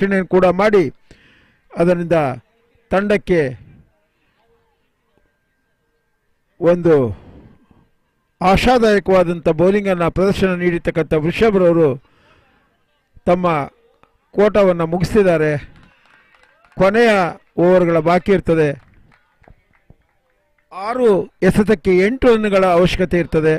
ರಕ್ಷಣೆಯನ್ನು ಕೂಡ ಮಾಡಿ ಅದರಿಂದ ತಂಡಕ್ಕೆ ಒಂದು ಆಶಾದಾಯಕವಾದಂಥ ಬೌಲಿಂಗನ್ನು ಪ್ರದರ್ಶನ ನೀಡಿರ್ತಕ್ಕಂಥ ವೃಷಭರವರು ತಮ್ಮ ಕೋಟವನ್ನು ಮುಗಿಸಿದ್ದಾರೆ ಕೊನೆಯ ಓವರ್ಗಳ ಬಾಕಿ ಇರ್ತದೆ ಆರು ಎಸೆತಕ್ಕೆ ಎಂಟು ರನ್ಗಳ ಅವಶ್ಯಕತೆ ಇರ್ತದೆ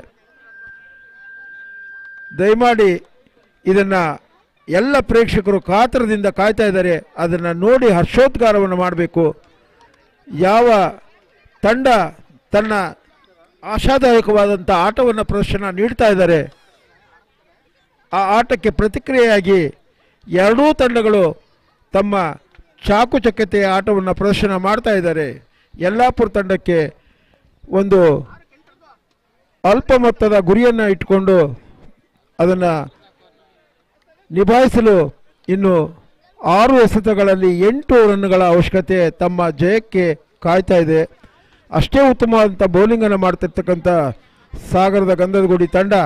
ದಯಮಾಡಿ ಇದನ್ನು ಎಲ್ಲ ಪ್ರೇಕ್ಷಕರು ಕಾತರದಿಂದ ಕಾಯ್ತಾ ಇದ್ದಾರೆ ಅದನ್ನು ನೋಡಿ ಹರ್ಷೋದ್ಗಾರವನ್ನು ಮಾಡಬೇಕು ಯಾವ ತಂಡ ತನ್ನ ಆಶಾದಾಯಕವಾದಂಥ ಆಟವನ್ನು ಪ್ರದರ್ಶನ ನೀಡ್ತಾ ಇದ್ದಾರೆ ಆ ಆಟಕ್ಕೆ ಪ್ರತಿಕ್ರಿಯೆಯಾಗಿ ಎರಡೂ ತಂಡಗಳು ತಮ್ಮ ಚಾಕುಚಕ್ಯತೆಯ ಆಟವನ್ನು ಪ್ರದರ್ಶನ ಮಾಡ್ತಾ ಇದ್ದಾರೆ ಯಲ್ಲಾಪುರ ತಂಡಕ್ಕೆ ಒಂದು ಅಲ್ಪ ಮೊತ್ತದ ಗುರಿಯನ್ನು ಇಟ್ಕೊಂಡು ಅದನ್ನು ನಿಭಾಯಿಸಲು ಇನ್ನು ಆರು ಎಸೆತಗಳಲ್ಲಿ ಎಂಟು ರನ್ಗಳ ಅವಶ್ಯಕತೆ ತಮ್ಮ ಜಯಕ್ಕೆ ಕಾಯ್ತಾ ಇದೆ ಅಷ್ಟೇ ಉತ್ತಮವಾದಂಥ ಬೌಲಿಂಗನ್ನು ಮಾಡ್ತಿರ್ತಕ್ಕಂಥ ಸಾಗರದ ಗಂಧದ ಗುಡಿ ತಂಡ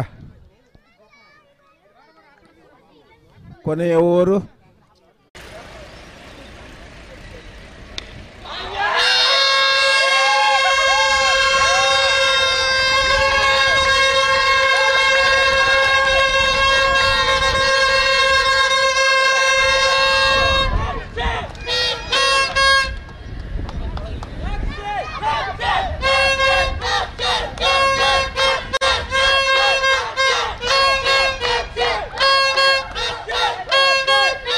ಕೊನೆಯ ಓವರು Yeah.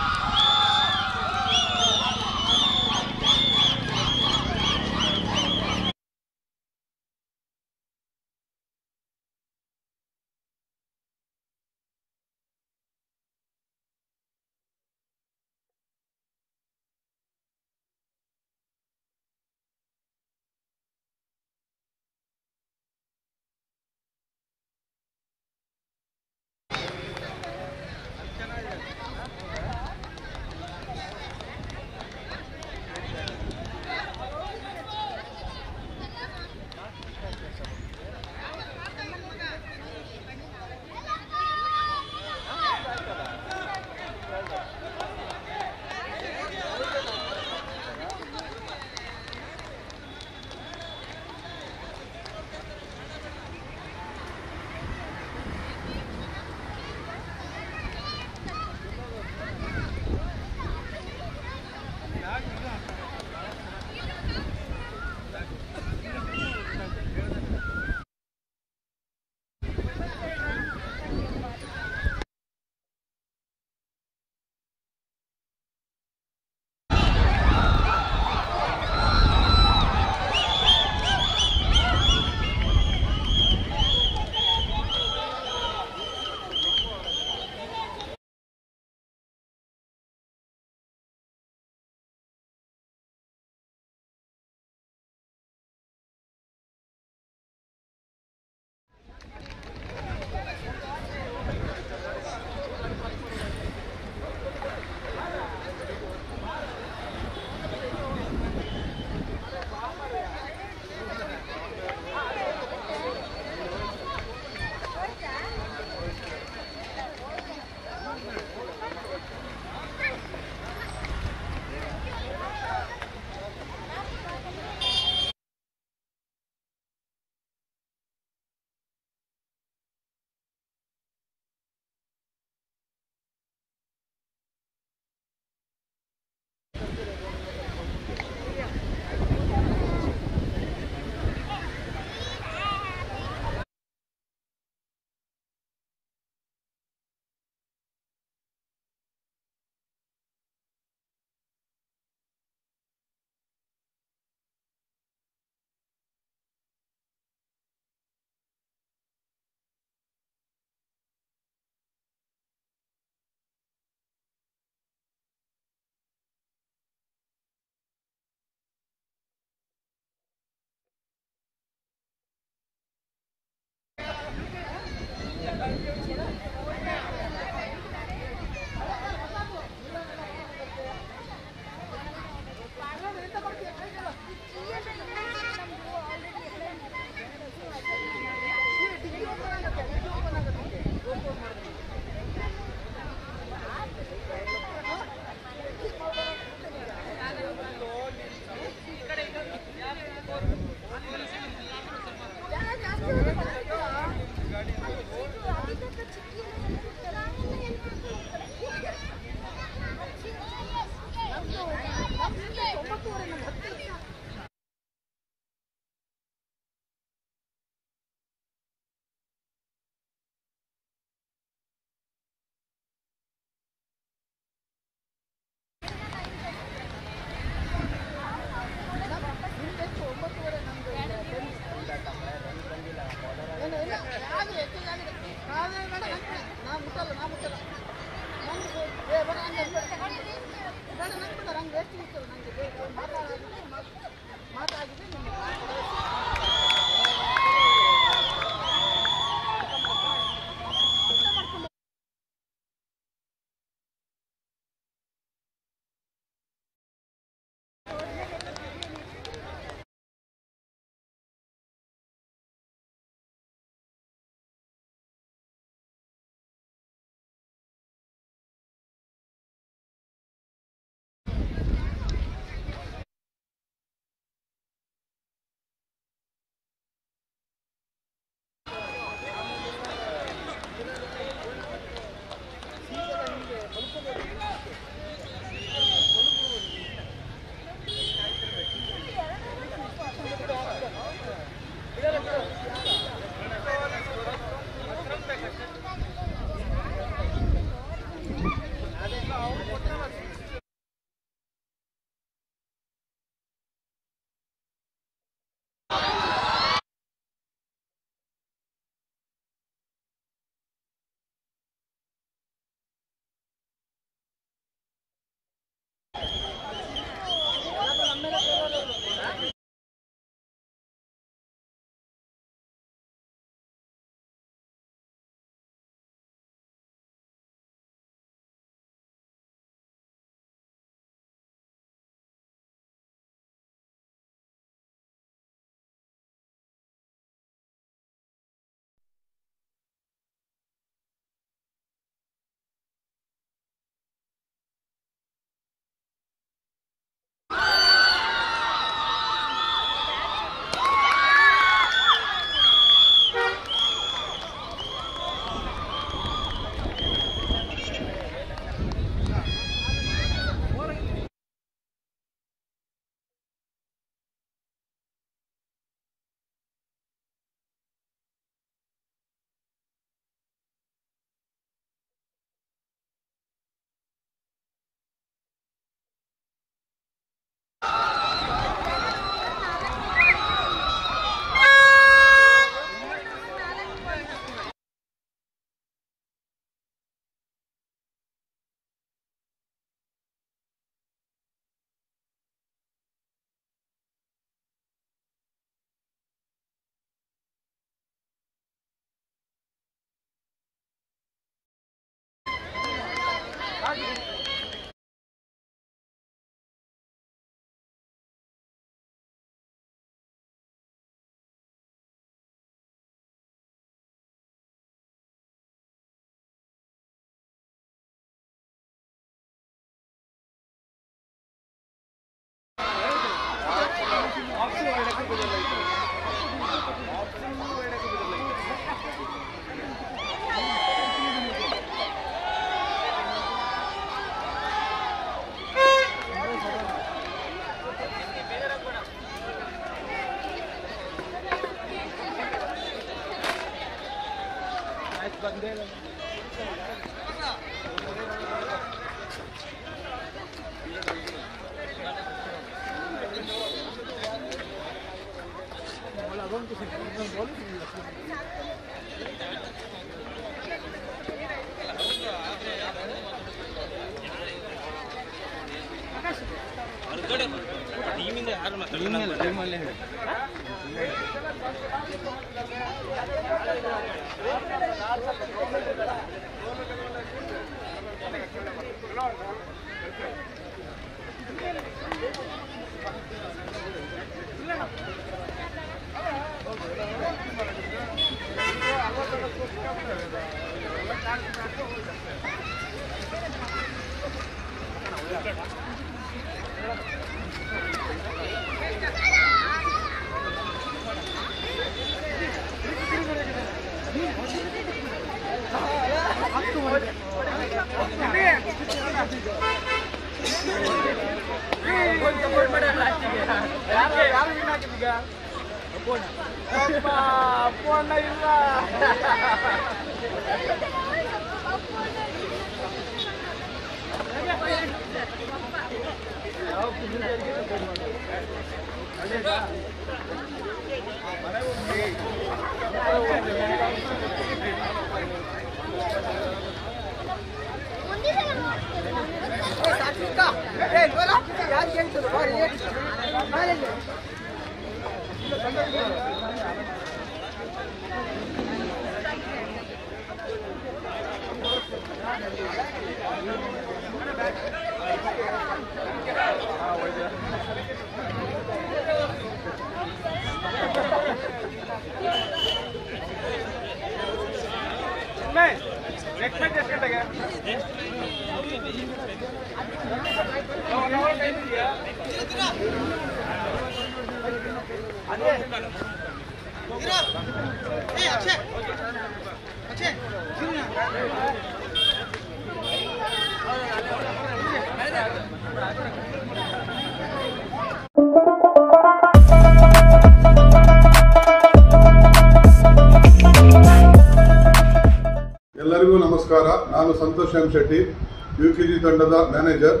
ಎಲ್ಲರಿಗೂ ನಮಸ್ಕಾರ ನಾನು Santosh M Shetty U K G ತಂಡದ ಮ್ಯಾನೇಜರ್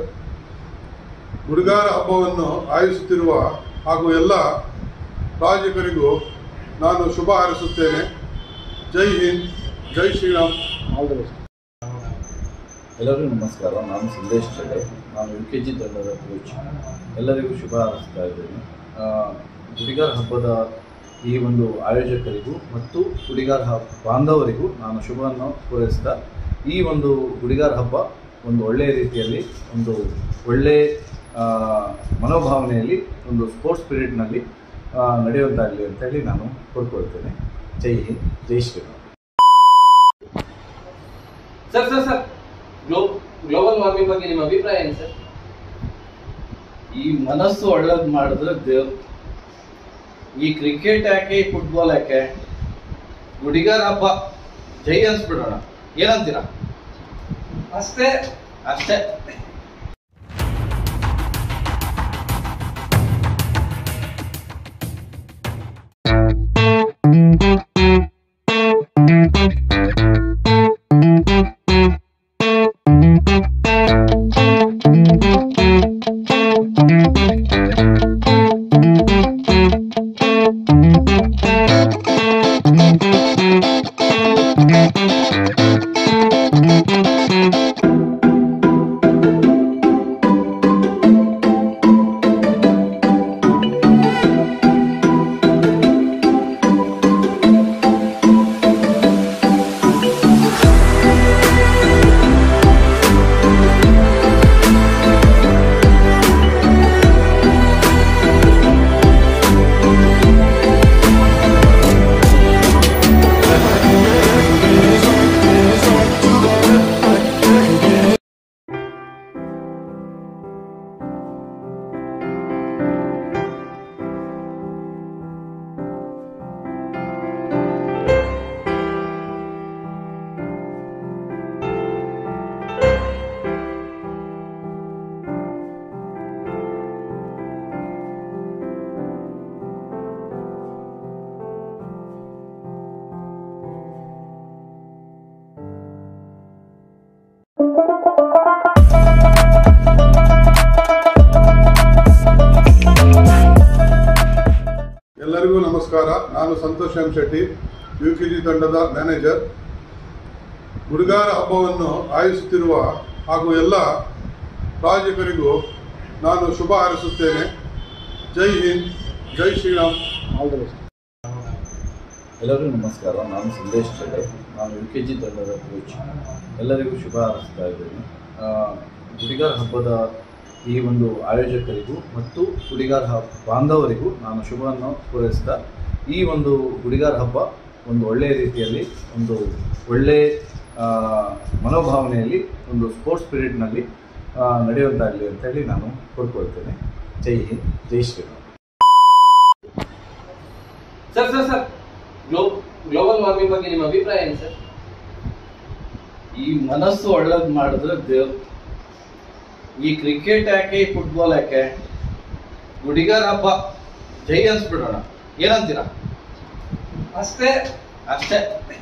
ಹುಡುಗಾರ ಹಬ್ಬವನ್ನು ಆಯೋಜಿಸುತ್ತಿರುವ ಹಾಗೂ ಎಲ್ಲ ರಾಜಕರಿಗೂ ನಾನು ಶುಭ ಹಾರೈಸುತ್ತೇನೆ ಜೈ ಹಿಂದ್ ಜೈ ಶ್ರೀರಾಮ್ ಎಲ್ಲರಿಗೂ ನಮಸ್ಕಾರ ನಾನು ಸಂದೇಶ್ ಜಡೆ ನಾನು ಯು ಕೆ ಜಿ ತಂಡದ ಕೋಚ್ ಎಲ್ಲರಿಗೂ ಶುಭ ಹಾರೈಸ್ತಾ ಇದ್ದೇನೆ ಆ, ಹುಡುಗರ ಹಬ್ಬದ ಈ ಒಂದು ಆಯೋಜಕರಿಗೂ ಮತ್ತು ಹುಡುಗರ ಹಬ್ಬ ಬಾಂಧವರಿಗೂ ನಾನು ಶುಭವನ್ನು ಪೂರೈಸ್ತಾ ಈ ಒಂದು ಹುಡುಗರ ಹಬ್ಬ ಒಂದು ಒಳ್ಳೆಯ ರೀತಿಯಲ್ಲಿ ಒಂದು ಒಳ್ಳೆಯ ಆ, ಮನೋಭಾವನೆಯಲ್ಲಿ ಒಂದು ಸ್ಪೋರ್ಟ್ಸ್ ಸ್ಪಿರಿಟ್ನಲ್ಲಿ ನಡೆಯುವಂತಾಗಲಿ ಅಂತೇಳಿ ನಾನು ಕೋರ್ಕೊಳ್ತೇನೆ ಜೈ ಹಿಂದ್ ಜೈ Shriram sir sir sir glow global warming ಬಗ್ಗೆ ನಿಮ್ಮ ಅಭಿಪ್ರಾಯ ಏನು ಸರ್ ಈ ಮನಸ್ಸು ಒಳ್ಳೇದು ಮಾಡಿದ್ರೆ ದೇವ್ರು ಈ ಕ್ರಿಕೆಟ್ ಯಾಕೆ ಈ ಫುಟ್ಬಾಲ್ ಯಾಕೆ ಹುಡುಗರ ಹಬ್ಬ ಜೈ ಅನ್ಸ್ಬಿಡೋಣ ಏನಂತೀರಾ ಅಷ್ಟೇ ಅಷ್ಟೇ ಎಲ್ಲರಿಗೂ ನಮಸ್ಕಾರ ನಾನು Santosh M Shetty U K G ತಂಡದ ಮ್ಯಾನೇಜರ್ ಗುರುಗಾರ ಹಬ್ಬವನ್ನು ಆಯೋಜಿಸುತ್ತಿರುವ ಹಾಗೂ ಎಲ್ಲ ಪ್ರಾಯೋಜಕರಿಗೂ ನಾನು ಶುಭ ಹಾರೈಸುತ್ತೇನೆ ಜೈ ಹಿಂದ್ ಜೈ ಶ್ರೀರಾಮ್ ಎಲ್ಲರಿಗೂ ನಮಸ್ಕಾರ ನಾನು ಸಂದೇಶ್ ಚಡೆ ನಾನು ಯು ಕೆ ಜಿ ತಂಡದ ಕೋಚ್ ಎಲ್ಲರಿಗೂ ಶುಭ ಹಾರೈಸ್ತಾ ಇದ್ದೇನೆ ಆ, ಗುಡಿಗಾರ ಹಬ್ಬದ ಈ ಒಂದು ಆಯೋಜಕರಿಗೂ ಮತ್ತು ಗುಡಿಗಾರ ಹಬ್ಬ ಬಾಂಧವರಿಗೂ ನಾನು ಶುಭವನ್ನು ಪೂರೈಸ್ತಾ ಈ ಒಂದು ಗುಡಿಗಾರ ಹಬ್ಬ ಒಂದು ಒಳ್ಳೆಯ ರೀತಿಯಲ್ಲಿ ಒಂದು ಒಳ್ಳೆಯ ಆ, ಮನೋಭಾವನೆಯಲ್ಲಿ ಒಂದು ಸ್ಪೋರ್ಟ್ಸ್ ಸ್ಪಿರಿಟ್ನಲ್ಲಿ ನಡೆಯುವಂತಾಗಲಿ ಅಂತೇಳಿ ನಾನು ಕೋರ್ಕೊಳ್ತೇನೆ ಜೈ ಹಿಂದ್ ಜೈ Shriram sir sir sir glow global warming ಬಗ್ಗೆ ನಿಮ್ಮ ಅಭಿಪ್ರಾಯ ಏನು ಸರ್ ಈ ಮನಸ್ಸು ಒಳ್ಳೇದು ಮಾಡಿದ್ರೆ ದೇವ್ರು ಈ ಕ್ರಿಕೆಟ್ ಯಾಕೆ ಈ ಫುಟ್ಬಾಲ್ ಯಾಕೆ ಗುಡಿಗಾರ ಹಬ್ಬ ಜೈ ಅನ್ಸ್ಬಿಡೋಣ ಏನಂತೀರಾ ಅಷ್ಟೇ ಅಷ್ಟೇ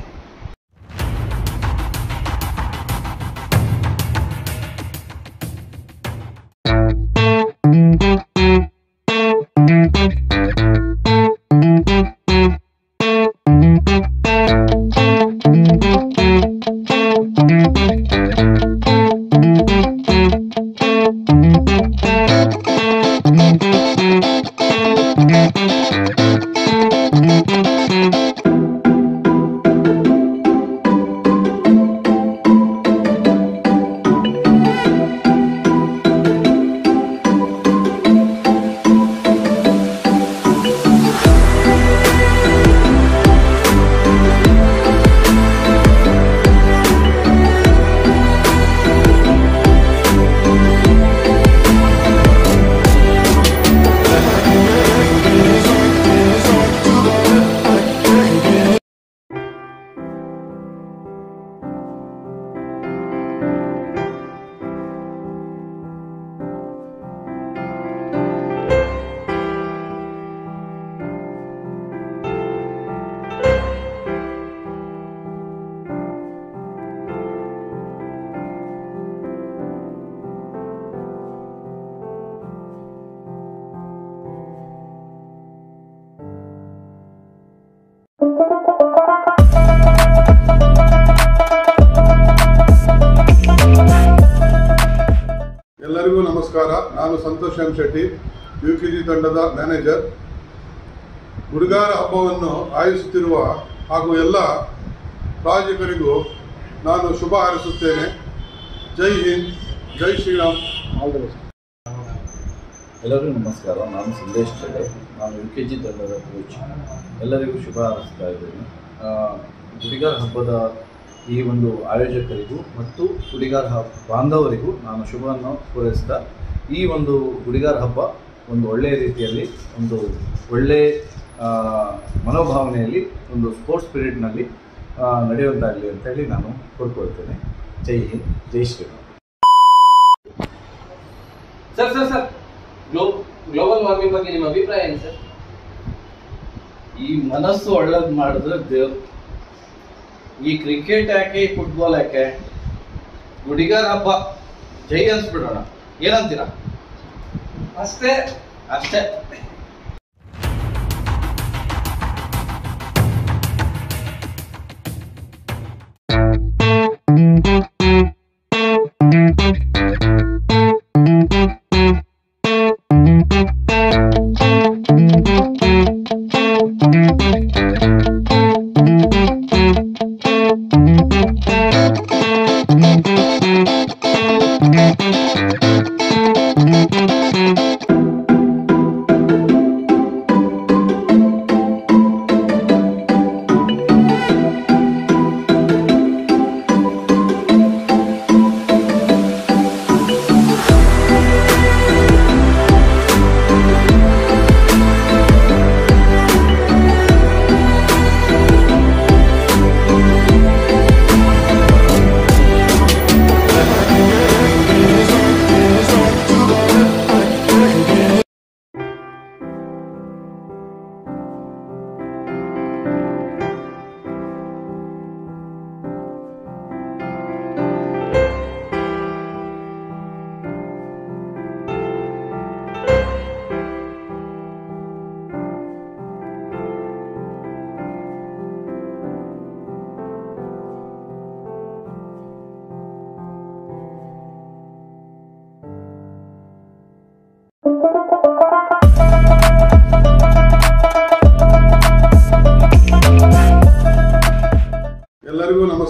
ಎಲ್ಲರಿಗೂ ನಮಸ್ಕಾರ ನಾನು Santosh M Shetty U K G ತಂಡದ ಮ್ಯಾನೇಜರ್ ಗುರುಗಾರ ಹಬ್ಬವನ್ನು ಆಯೋಜಿಸುತ್ತಿರುವ ಹಾಗೂ ಎಲ್ಲ ಪ್ರಾಯೋಜಕರಿಗೂ ನಾನು ಶುಭ ಹಾರೈಸುತ್ತೇನೆ ಜೈ ಹಿಂದ್ ಜೈ ಶ್ರೀರಾಮ್ ಎಲ್ಲರಿಗೂ ನಮಸ್ಕಾರ ನಾನು ಸಂದೇಶ್ ಚಡೆ ನಾನು ಯು ಕೆ ಜಿ ತಂಡದ ಕೋಚ್ ಎಲ್ಲರಿಗೂ ಶುಭ ಹಾರೈಸ್ತಾ ಇದ್ದೇನೆ ಆ, ಗುಡಿಗಾರ ಹಬ್ಬದ ಈ ಒಂದು ಆಯೋಜಕರಿಗೂ ಮತ್ತು ಗುಡಿಗಾರ ಹಬ್ಬ ಬಾಂಧವರಿಗೂ ನಾನು ಶುಭವನ್ನು ಪೂರೈಸ್ತಾ ಈ ಒಂದು ಗುಡಿಗಾರ ಹಬ್ಬ ಒಂದು ಒಳ್ಳೆಯ ರೀತಿಯಲ್ಲಿ ಒಂದು ಒಳ್ಳೆಯ ಆ, ಮನೋಭಾವನೆಯಲ್ಲಿ ಒಂದು ಸ್ಪೋರ್ಟ್ಸ್ ಸ್ಪಿರಿಟ್ನಲ್ಲಿ ನಡೆಯುವಂತಾಗಲಿ ಅಂತೇಳಿ ನಾನು ಕೋರ್ಕೊಳ್ತೇನೆ ಜೈ ಹಿಂದ್ ಜೈ Shriram sir sir sir glow global warming ಬಗ್ಗೆ ನಿಮ್ಮ ಅಭಿಪ್ರಾಯ ಏನು ಸರ್ ಈ ಮನಸ್ಸು ಒಳ್ಳೇದು ಮಾಡಿದ್ರೆ ದೇವ್ರು ಈ ಕ್ರಿಕೆಟ್ ಯಾಕೆ ಈ ಫುಟ್ಬಾಲ್ ಯಾಕೆ ಗುಡಿಗಾರ ಹಬ್ಬ ಜೈ ಅನ್ಸ್ಬಿಡೋಣ ಏನಂತೀರಾ ಅಷ್ಟೇ ಅಷ್ಟೇ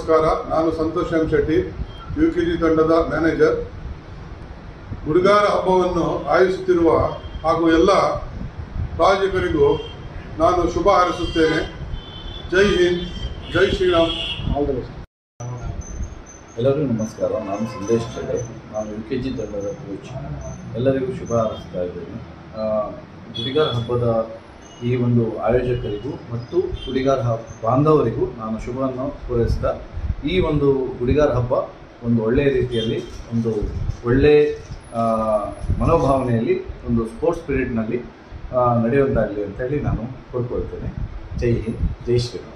ನಮಸ್ಕಾರ ನಾನು Santosh M Shetty U K G ತಂಡದ ಮ್ಯಾನೇಜರ್ ಗುರುಗಾರ ಹಬ್ಬವನ್ನು ಆಯೋಜಿಸುತ್ತಿರುವ ಹಾಗೂ ಎಲ್ಲ ಪ್ರಾಯೋಜಕರಿಗೂ ನಾನು ಶುಭ ಹಾರೈಸುತ್ತೇನೆ ಜೈ ಹಿಂದ್ ಜೈ ಶ್ರೀರಾಮ್ ಎಲ್ಲರಿಗೂ ನಮಸ್ಕಾರ ನಾನು ಸಂದೇಶ್ ಚಡೆ ನಾನು ಯು ಕೆ ಜಿ ತಂಡದ ಕೋಚ್ ಎಲ್ಲರಿಗೂ ಶುಭ ಹಾರೈಸ್ತಾ ಇದ್ದೇನೆ ಆ, ಗುಡಿಗಾರ ಹಬ್ಬದ ಈ ಒಂದು ಆಯೋಜಕರಿಗೂ ಮತ್ತು ಗುಡಿಗಾರ ಹಬ್ಬ ಬಾಂಧವರಿಗೂ ನಾನು ಶುಭವನ್ನು ಪೂರೈಸ್ತಾ ಈ ಒಂದು ಗುಡಿಗಾರ ಹಬ್ಬ ಒಂದು ಒಳ್ಳೆಯ ರೀತಿಯಲ್ಲಿ ಒಂದು ಒಳ್ಳೆಯ ಆ, ಮನೋಭಾವನೆಯಲ್ಲಿ ಒಂದು ಸ್ಪೋರ್ಟ್ಸ್ ಸ್ಪಿರಿಟ್ನಲ್ಲಿ ನಡೆಯುವಂತಾಗಲಿ ಅಂತೇಳಿ ನಾನು ಕೋರ್ಕೊಳ್ತೇನೆ ಜೈ ಹಿಂದ್ ಜೈ Shriram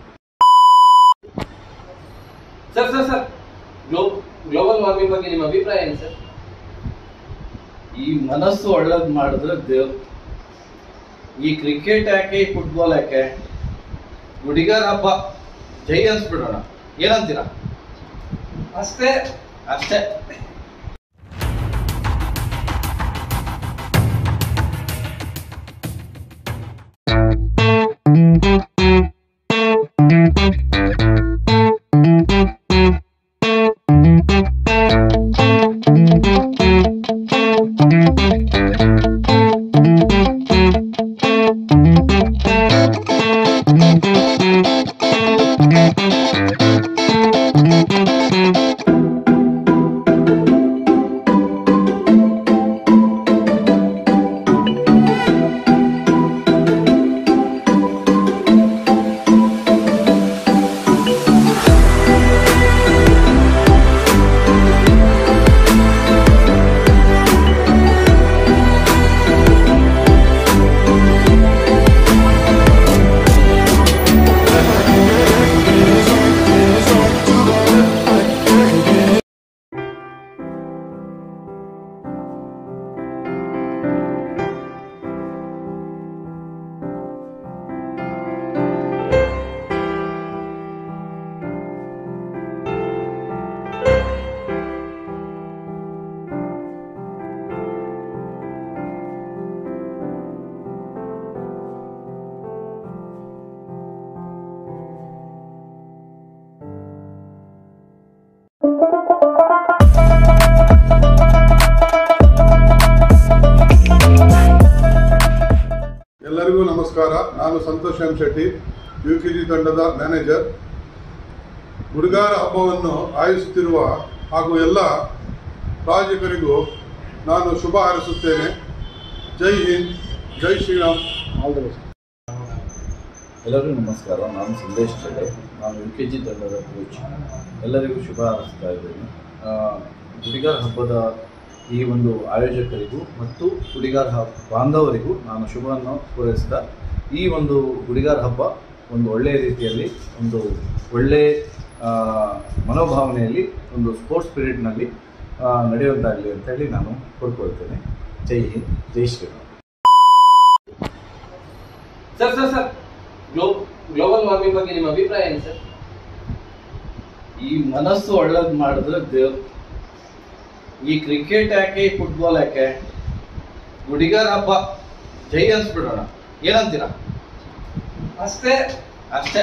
sir sir sir glow global warming ಬಗ್ಗೆ ನಿಮ್ಮ ಅಭಿಪ್ರಾಯ ಏನು ಸರ್ ಈ ಮನಸ್ಸು ಒಳ್ಳೇದು ಮಾಡಿದ್ರೆ ದೇವ್ರು ಈ ಕ್ರಿಕೆಟ್ ಯಾಕೆ ಈ ಫುಟ್ಬಾಲ್ ಯಾಕೆ ಗುಡಿಗಾರ ಹಬ್ಬ ಜೈ ಅನ್ಸ್ಬಿಡೋಣ ಏನಂತೀರಾ ಅಷ್ಟೇ ಅಷ್ಟೇ ಎಲ್ಲರಿಗೂ ನಮಸ್ಕಾರ ನಾನು Santosh M Shetty U K G ತಂಡದ ಮ್ಯಾನೇಜರ್ ಗುರುಗಾರ ಹಬ್ಬವನ್ನು ಆಯೋಜಿಸುತ್ತಿರುವ ಹಾಗೂ ಎಲ್ಲ ಪ್ರಾಯೋಜಕರಿಗೂ ನಾನು ಶುಭ ಹಾರೈಸುತ್ತೇನೆ ಜೈ ಹಿಂದ್ ಜೈ ಶ್ರೀರಾಮ್ ಎಲ್ಲರಿಗೂ ನಮಸ್ಕಾರ ನಾನು ಸಂದೇಶ್ ಚಡೆ ನಾನು ಯು ಕೆ ಜಿ ತಂಡದ ಕೋಚ್ ಎಲ್ಲರಿಗೂ ಶುಭ ಹಾರೈಸ್ತಾ ಇದ್ದೇನೆ ಆ, ಗುಡಿಗಾರ ಹಬ್ಬದ ಈ ಒಂದು ಆಯೋಜಕರಿಗೂ ಮತ್ತು ಗುಡಿಗಾರ ಹಬ್ಬ ಬಾಂಧವರಿಗೂ ನಾನು ಶುಭವನ್ನು ಪೂರೈಸ್ತಾ ಈ ಒಂದು ಗುಡಿಗಾರ ಹಬ್ಬ ಒಂದು ಒಳ್ಳೆಯ ರೀತಿಯಲ್ಲಿ ಒಂದು ಒಳ್ಳೆಯ ಆ, ಮನೋಭಾವನೆಯಲ್ಲಿ ಒಂದು ಸ್ಪೋರ್ಟ್ಸ್ ಸ್ಪಿರಿಟ್ನಲ್ಲಿ ನಡೆಯುವಂತಾಗಲಿ ಅಂತೇಳಿ ನಾನು ಕೋರ್ಕೊಳ್ತೇನೆ ಜೈ ಹಿಂದ್ ಜೈ Shriram sir sir sir glow global warming ಬಗ್ಗೆ ನಿಮ್ಮ ಅಭಿಪ್ರಾಯ ಏನು ಸರ್ ಈ ಮನಸ್ಸು ಒಳ್ಳೇದು ಮಾಡಿದ್ರೆ ದೇವ್ರು ಈ ಕ್ರಿಕೆಟ್ ಯಾಕೆ ಈ ಫುಟ್ಬಾಲ್ ಯಾಕೆ ಗುಡಿಗಾರ ಹಬ್ಬ ಜೈ ಅನ್ಸ್ಬಿಡೋಣ ಏನಂತೀರಾ ಅಷ್ಟೇ ಅಷ್ಟೇ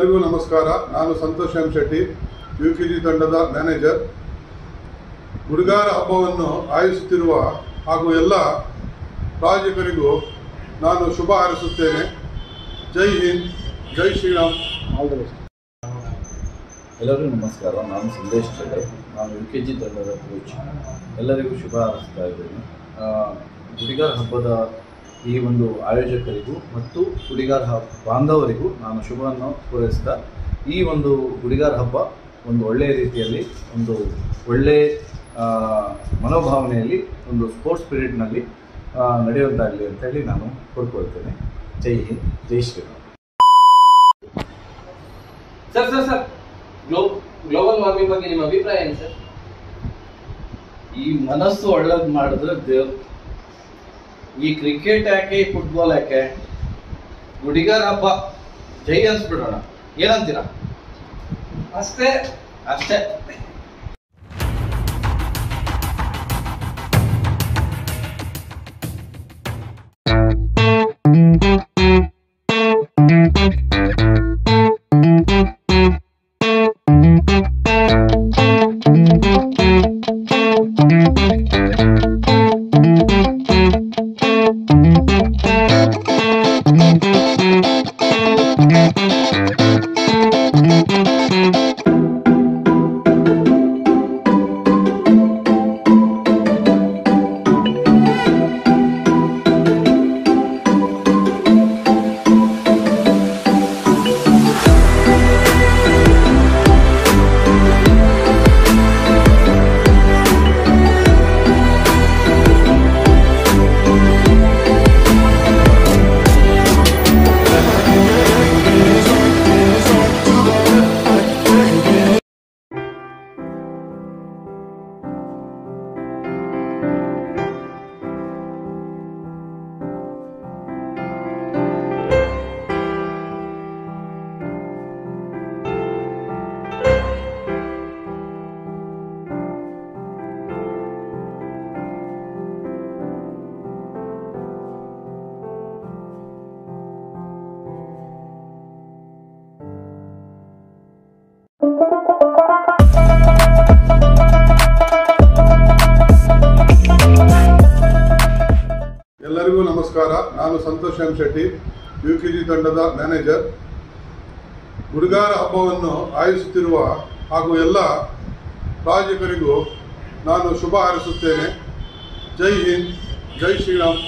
ಎಲ್ಲರಿಗೂ ನಮಸ್ಕಾರ ನಾನು Santosh M Shetty U K G ತಂಡದ ಮ್ಯಾನೇಜರ್ ಹುಡುಗಾರ ಹಬ್ಬವನ್ನು ಆಯೋಜಿಸುತ್ತಿರುವ ಹಾಗೂ ಎಲ್ಲ ಪ್ರಾಯೋಜಕರಿಗೂ ನಾನು ಶುಭ ಹಾರೈಸುತ್ತೇನೆ ಜೈ ಹಿಂದ್ ಜೈ ಶ್ರೀರಾಮ್ ಎಲ್ಲರಿಗೂ ನಮಸ್ಕಾರ ನಾನು ಸಂದೇಶ್ ಚಡೆ ನಾನು ಯು ಕೆ ಜಿ ತಂಡದ ಕೋಚ್ ಎಲ್ಲರಿಗೂ ಶುಭ ಹಾರೈಸ್ತಾ ಇದ್ದೇನೆ ಆ, ಗುಡಿಗಾರ ಹಬ್ಬದ ಈ ಒಂದು ಆಯೋಜಕರಿಗೂ ಮತ್ತು ಗುಡಿಗಾರ ಹಬ್ಬ ಬಾಂಧವರಿಗೂ ನಾನು ಶುಭವನ್ನು ಪೂರೈಸ್ತಾ ಈ ಒಂದು ಗುಡಿಗಾರ ಹಬ್ಬ ಒಂದು ಒಳ್ಳೆಯ ರೀತಿಯಲ್ಲಿ ಒಂದು ಒಳ್ಳೆಯ ಆ, ಮನೋಭಾವನೆಯಲ್ಲಿ ಒಂದು ಸ್ಪೋರ್ಟ್ಸ್ ಸ್ಪಿರಿಟ್ನಲ್ಲಿ ನಡೆಯುವಂತಾಗಲಿ ಅಂತೇಳಿ ನಾನು ಕೋರ್ಕೊಳ್ತೇನೆ ಜೈ ಹಿಂದ್ ಜೈ Shriram sir sir sir glow global warming ಬಗ್ಗೆ ನಿಮ್ಮ ಅಭಿಪ್ರಾಯ ಏನು ಸರ್ ಈ ಮನಸ್ಸು ಒಳ್ಳೇದು ಮಾಡಿದ್ರೆ ದೇವ್ರು ಈ ಕ್ರಿಕೆಟ್ ಯಾಕೆ ಈ ಫುಟ್ಬಾಲ್ ಯಾಕೆ ಗುಡಿಗಾರ ಹಬ್ಬ ಜೈ ಅನ್ಸ್ಬಿಡೋಣ ಏನಂತೀರಾ ಅಷ್ಟೇ ಅಷ್ಟೇ ಎಲ್ಲರಿಗೂ ನಮಸ್ಕಾರ ನಾನು Santosh M Shetty U K G ತಂಡದ ಮ್ಯಾನೇಜರ್ ಹುಡುಗಾರ ಹಬ್ಬವನ್ನು ಆಯೋಜಿಸುತ್ತಿರುವ ಹಾಗೂ ಎಲ್ಲ ಪ್ರಾಯೋಜಕರಿಗೂ ನಾನು ಶುಭ ಹಾರೈಸುತ್ತೇನೆ ಜೈ ಹಿಂದ್ ಜೈ ಶ್ರೀರಾಮ್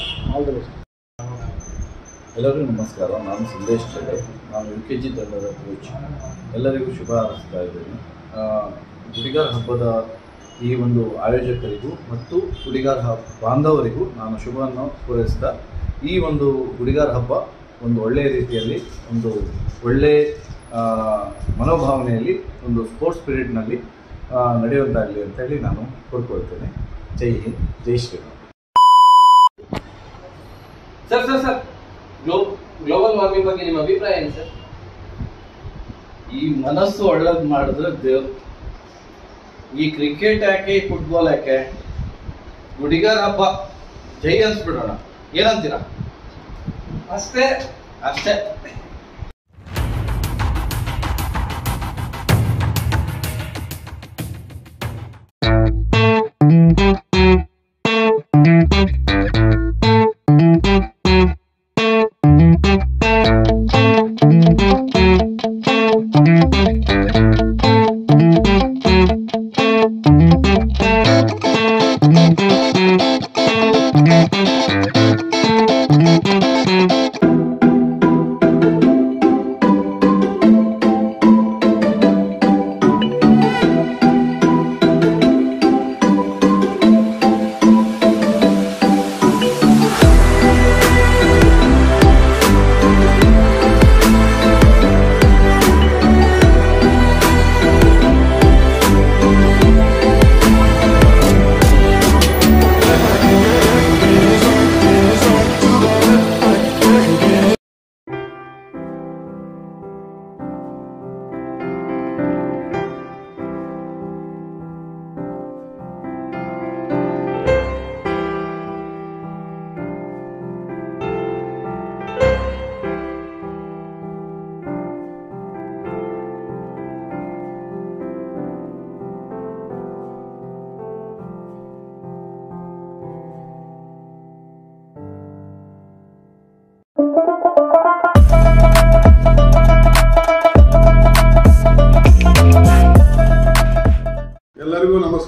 ಎಲ್ಲರಿಗೂ ನಮಸ್ಕಾರ ನಾನು ಸಂದೇಶ್ ಚಡೆ ನಾನು ಯು ಕೆ ಜಿ ತಂಡದ ಕೋಚ್ ಎಲ್ಲರಿಗೂ ಶುಭ ಹಾರೈಸ್ತಾ ಇದ್ದೇನೆ ಆ, ಗುಡಿಗಾರ ಹಬ್ಬದ ಈ ಒಂದು ಆಯೋಜಕರಿಗೂ ಮತ್ತು ಗುಡಿಗಾರ ಹಬ್ಬ ಬಾಂಧವರಿಗೂ ನಾನು ಶುಭವನ್ನು ಪೂರೈಸ್ತಾ ಈ ಒಂದು ಗುಡಿಗಾರ ಹಬ್ಬ ಒಂದು ಒಳ್ಳೆಯ ರೀತಿಯಲ್ಲಿ ಒಂದು ಒಳ್ಳೆಯ ಆ, ಮನೋಭಾವನೆಯಲ್ಲಿ ಒಂದು ಸ್ಪೋರ್ಟ್ಸ್ ಸ್ಪಿರಿಟ್ನಲ್ಲಿ ನಡೆಯುವಂತಾಗಲಿ ಅಂತೇಳಿ ನಾನು ಕೋರ್ಕೊಳ್ತೇನೆ ಜೈ ಹಿಂದ್ ಜೈ Shriram sir sir sir glow global warming ಬಗ್ಗೆ ನಿಮ್ಮ ಅಭಿಪ್ರಾಯ ಏನು ಸರ್ ಈ ಮನಸ್ಸು ಒಳ್ಳೇದು ಮಾಡಿದ್ರೆ ದೇವ್ರು ಈ ಕ್ರಿಕೆಟ್ ಯಾಕೆ ಈ ಫುಟ್ಬಾಲ್ ಯಾಕೆ ಗುಡಿಗಾರ ಹಬ್ಬ ಜೈ ಅನ್ಸ್ಬಿಡೋಣ ಏನಂತೀರಾ ಅಷ್ಟೇ ಅಷ್ಟೇ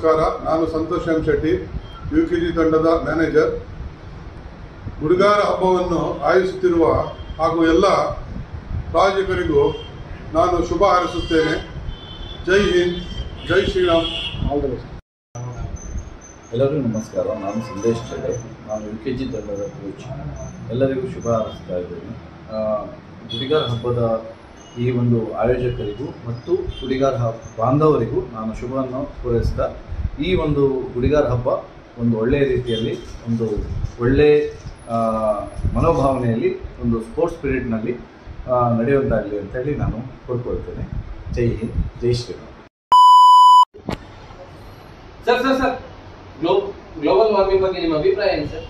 ನಮಸ್ಕಾರ ನಾನು Santosh M Shetty U K G ತಂಡದ ಮ್ಯಾನೇಜರ್ ಗುಡಿಗಾರ ಹಬ್ಬವನ್ನು ಆಯೋಜಿಸುತ್ತಿರುವ ಹಾಗೂ ಎಲ್ಲ ಪ್ರಾಯೋಜಕರಿಗೂ ನಾನು ಶುಭ ಹಾರೈಸುತ್ತೇನೆ ಜೈ ಹಿಂದ್ ಜೈ ಶ್ರೀರಾಮ್ ಎಲ್ಲರಿಗೂ ನಮಸ್ಕಾರ ನಾನು ಸಂದೇಶ್ ಚಡೆ ನಾನು ಯು ಕೆ ಜಿ ತಂಡದ ಕೋಚ್ ಎಲ್ಲರಿಗೂ ಶುಭ ಹಾರೈಸ್ತಾ ಇದ್ದೇನೆ ಆ, ಗುಡಿಗಾರ ಹಬ್ಬದ ಈ ಒಂದು ಆಯೋಜಕರಿಗೂ ಮತ್ತು ಗುಡಿಗಾರ ಹಬ್ಬ ಬಾಂಧವರಿಗೂ ನಾನು ಶುಭವನ್ನು ಪೂರೈಸ್ತಾ ಈ ಒಂದು ಗುಡಿಗಾರ ಹಬ್ಬ ಒಂದು ಒಳ್ಳೆಯ ರೀತಿಯಲ್ಲಿ ಒಂದು ಒಳ್ಳೆಯ ಆ, ಮನೋಭಾವನೆಯಲ್ಲಿ ಒಂದು ಸ್ಪೋರ್ಟ್ಸ್ ಸ್ಪಿರಿಟ್ನಲ್ಲಿ ನಡೆಯುವಂತಾಗಲಿ ಅಂತೇಳಿ ನಾನು ಕೋರ್ಕೊಳ್ತೇನೆ ಜೈ ಹಿಂದ್ ಜೈ Shriram sir sir sir glow global warming ಬಗ್ಗೆ ನಿಮ್ಮ ಅಭಿಪ್ರಾಯ ಏನು ಸರ್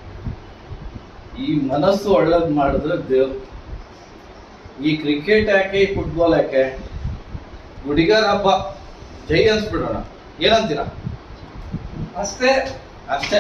ಈ ಮನಸ್ಸು ಒಳ್ಳೇದು ಮಾಡಿದ್ರೆ ದೇವ್ರು ಈ ಕ್ರಿಕೆಟ್ ಯಾಕೆ ಈ ಫುಟ್ಬಾಲ್ ಯಾಕೆ ಗುಡಿಗಾರ ಹಬ್ಬ ಜೈ ಅನ್ಸ್ಬಿಡೋಣ ಏನಂತೀರಾ ಅಷ್ಟೇ ಅಷ್ಟೇ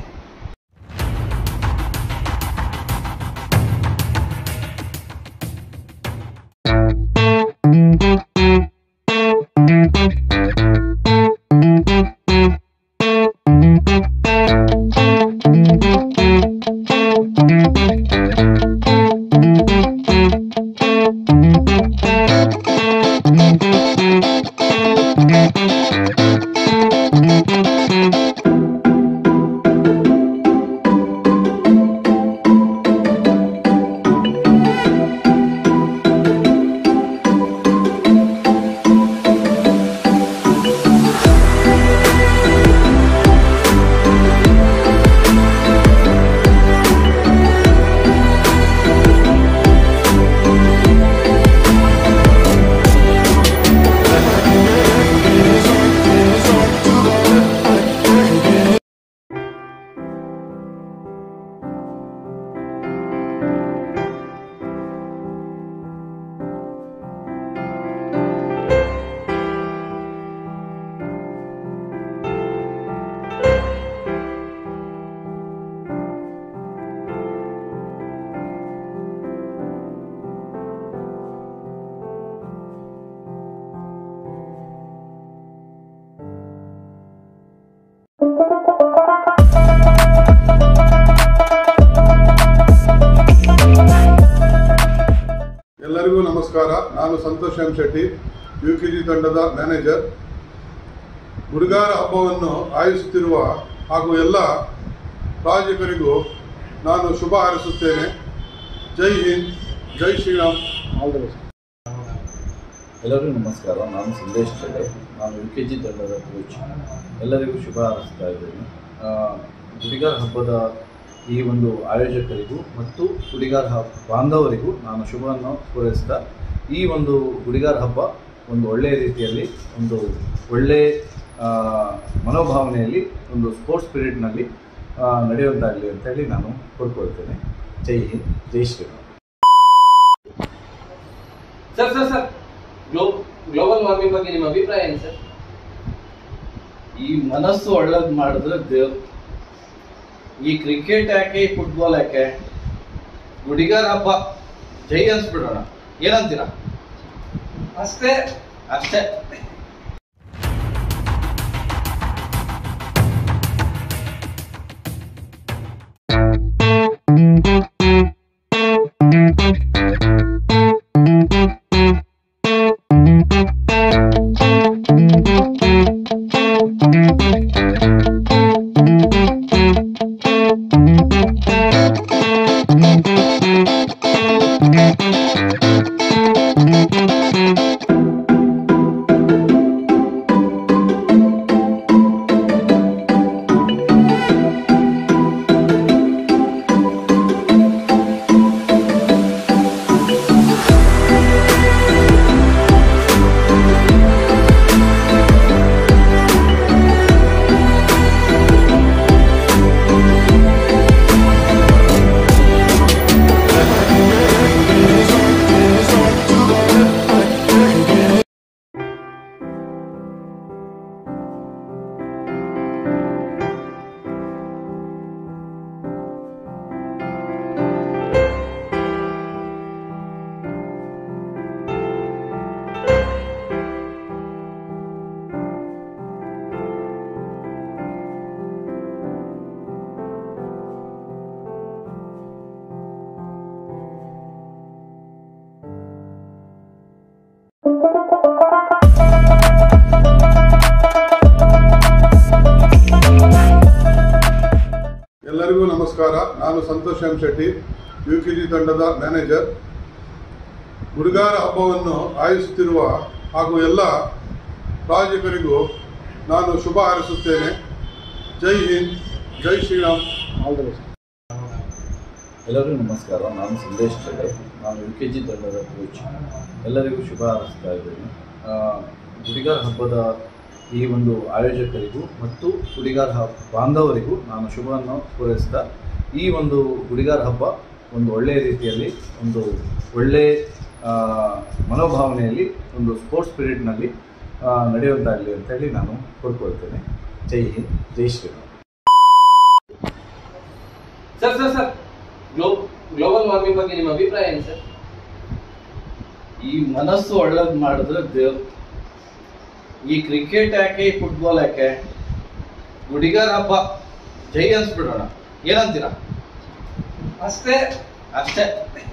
ಎಲ್ಲರಿಗೂ ನಮಸ್ಕಾರ ನಾನು Santosh M Shetty U K G ತಂಡದ ಮ್ಯಾನೇಜರ್ ಗುಡಿಗಾರ ಹಬ್ಬವನ್ನು ಆಯೋಜಿಸುತ್ತಿರುವ ಹಾಗೂ ಎಲ್ಲ ಪ್ರಾಯೋಜಕರಿಗೂ ನಾನು ಶುಭ ಹಾರೈಸುತ್ತೇನೆ ಜೈ ಹಿಂದ್ ಜೈ ಶ್ರೀರಾಮ್ ಎಲ್ಲರಿಗೂ ನಮಸ್ಕಾರ ನಾನು ಸಂದೇಶ್ ಚಡೆ ನಾನು ಯು ಕೆ ಜಿ ತಂಡದ ಕೋಚ್ ಎಲ್ಲರಿಗೂ ಶುಭ ಹಾರೈಸ್ತಾ ಇದ್ದೇನೆ ಆ, ಗುಡಿಗಾರ ಹಬ್ಬದ ಈ ಒಂದು ಆಯೋಜಕರಿಗೂ ಮತ್ತು ಗುಡಿಗಾರ ಹಬ್ಬ ಬಾಂಧವರಿಗೂ ನಾನು ಶುಭವನ್ನು ಪೂರೈಸ್ತಾ ಈ ಒಂದು ಗುಡಿಗಾರ ಹಬ್ಬ ಒಂದು ಒಳ್ಳೆಯ ರೀತಿಯಲ್ಲಿ ಒಂದು ಒಳ್ಳೆಯ ಆ, ಮನೋಭಾವನೆಯಲ್ಲಿ ಒಂದು ಸ್ಪೋರ್ಟ್ಸ್ ಸ್ಪಿರಿಟ್ನಲ್ಲಿ ನಡೆಯುವಂತಾಗಲಿ ಅಂತೇಳಿ ನಾನು ಕೋರ್ಕೊಳ್ತೇನೆ ಜೈ ಹಿಂದ್ ಜೈ Shriram sir sir sir glow global warming ಬಗ್ಗೆ ನಿಮ್ಮ ಅಭಿಪ್ರಾಯ ಏನು ಸರ್ ಈ ಮನಸ್ಸು ಒಳ್ಳೇದು ಮಾಡಿದ್ರೆ ದೇವ್ರು ಈ ಕ್ರಿಕೆಟ್ ಯಾಕೆ ಈ ಫುಟ್ಬಾಲ್ ಯಾಕೆ ಗುಡಿಗಾರ ಹಬ್ಬ ಜೈ ಅನ್ಸ್ಬಿಡೋಣ ಏನಂತೀರಾ ಅಷ್ಟೇ ಅಷ್ಟೇ ನಮಸ್ಕಾರ ನಾನು Santosh M Shetty U K G ತಂಡದ ಮ್ಯಾನೇಜರ್ ಗುಡಿಗಾರ ಹಬ್ಬವನ್ನು ಆಯೋಜಿಸುತ್ತಿರುವ ಹಾಗೂ ಎಲ್ಲ ಪ್ರಾಯೋಜಕರಿಗೂ ನಾನು ಶುಭ ಹಾರೈಸುತ್ತೇನೆ ಜೈ ಹಿಂದ್ ಜೈ ಶ್ರೀರಾಮ್ ಎಲ್ಲರಿಗೂ ನಮಸ್ಕಾರ ನಾನು ಸಂದೇಶ್ ಚಡೆ ನಾನು ಯು ಕೆ ಜಿ ತಂಡದ ಕೋಚ್ ಎಲ್ಲರಿಗೂ ಶುಭ ಹಾರೈಸ್ತಾ ಇದ್ದೀನಿ ಆ, ಗುಡಿಗಾರ ಹಬ್ಬದ ಈ ಒಂದು ಆಯೋಜಕರಿಗೂ ಮತ್ತು ಗುಡಿಗಾರ ಹಬ್ಬ ಬಾಂಧವರಿಗೂ ನಾನು ಶುಭವನ್ನು ಪೂರೈಸ್ತಾ ಈ ಒಂದು ಗುಡಿಗಾರ ಹಬ್ಬ ಒಂದು ಒಳ್ಳೆಯ ರೀತಿಯಲ್ಲಿ ಒಂದು ಒಳ್ಳೆಯ ಆ, ಮನೋಭಾವನೆಯಲ್ಲಿ ಒಂದು ಸ್ಪೋರ್ಟ್ಸ್ ಸ್ಪಿರಿಟ್ನಲ್ಲಿ ನಡೆಯುವಂತಾಗಲಿ ಅಂತೇಳಿ ನಾನು ಕೋರ್ಕೊಳ್ತೇನೆ ಜೈ ಹಿಂದ್ ಜೈ Shriram sir sir sir glow global warming ಬಗ್ಗೆ ನಿಮ್ಮ ಅಭಿಪ್ರಾಯ ಏನು ಸರ್ ಈ ಮನಸ್ಸು ಒಳ್ಳೇದು ಮಾಡಿದ್ರೆ ದೇವ್ ಈ ಕ್ರಿಕೆಟ್ ಯಾಕೆ ಈ ಫುಟ್ಬಾಲ್ ಯಾಕೆ ಗುಡಿಗಾರ ಹಬ್ಬ ಜೈ ಅನ್ಸ್ಬಿಡೋಣ ಏನಂತೀರಾ ಅಷ್ಟೇ ಅಷ್ಟೇ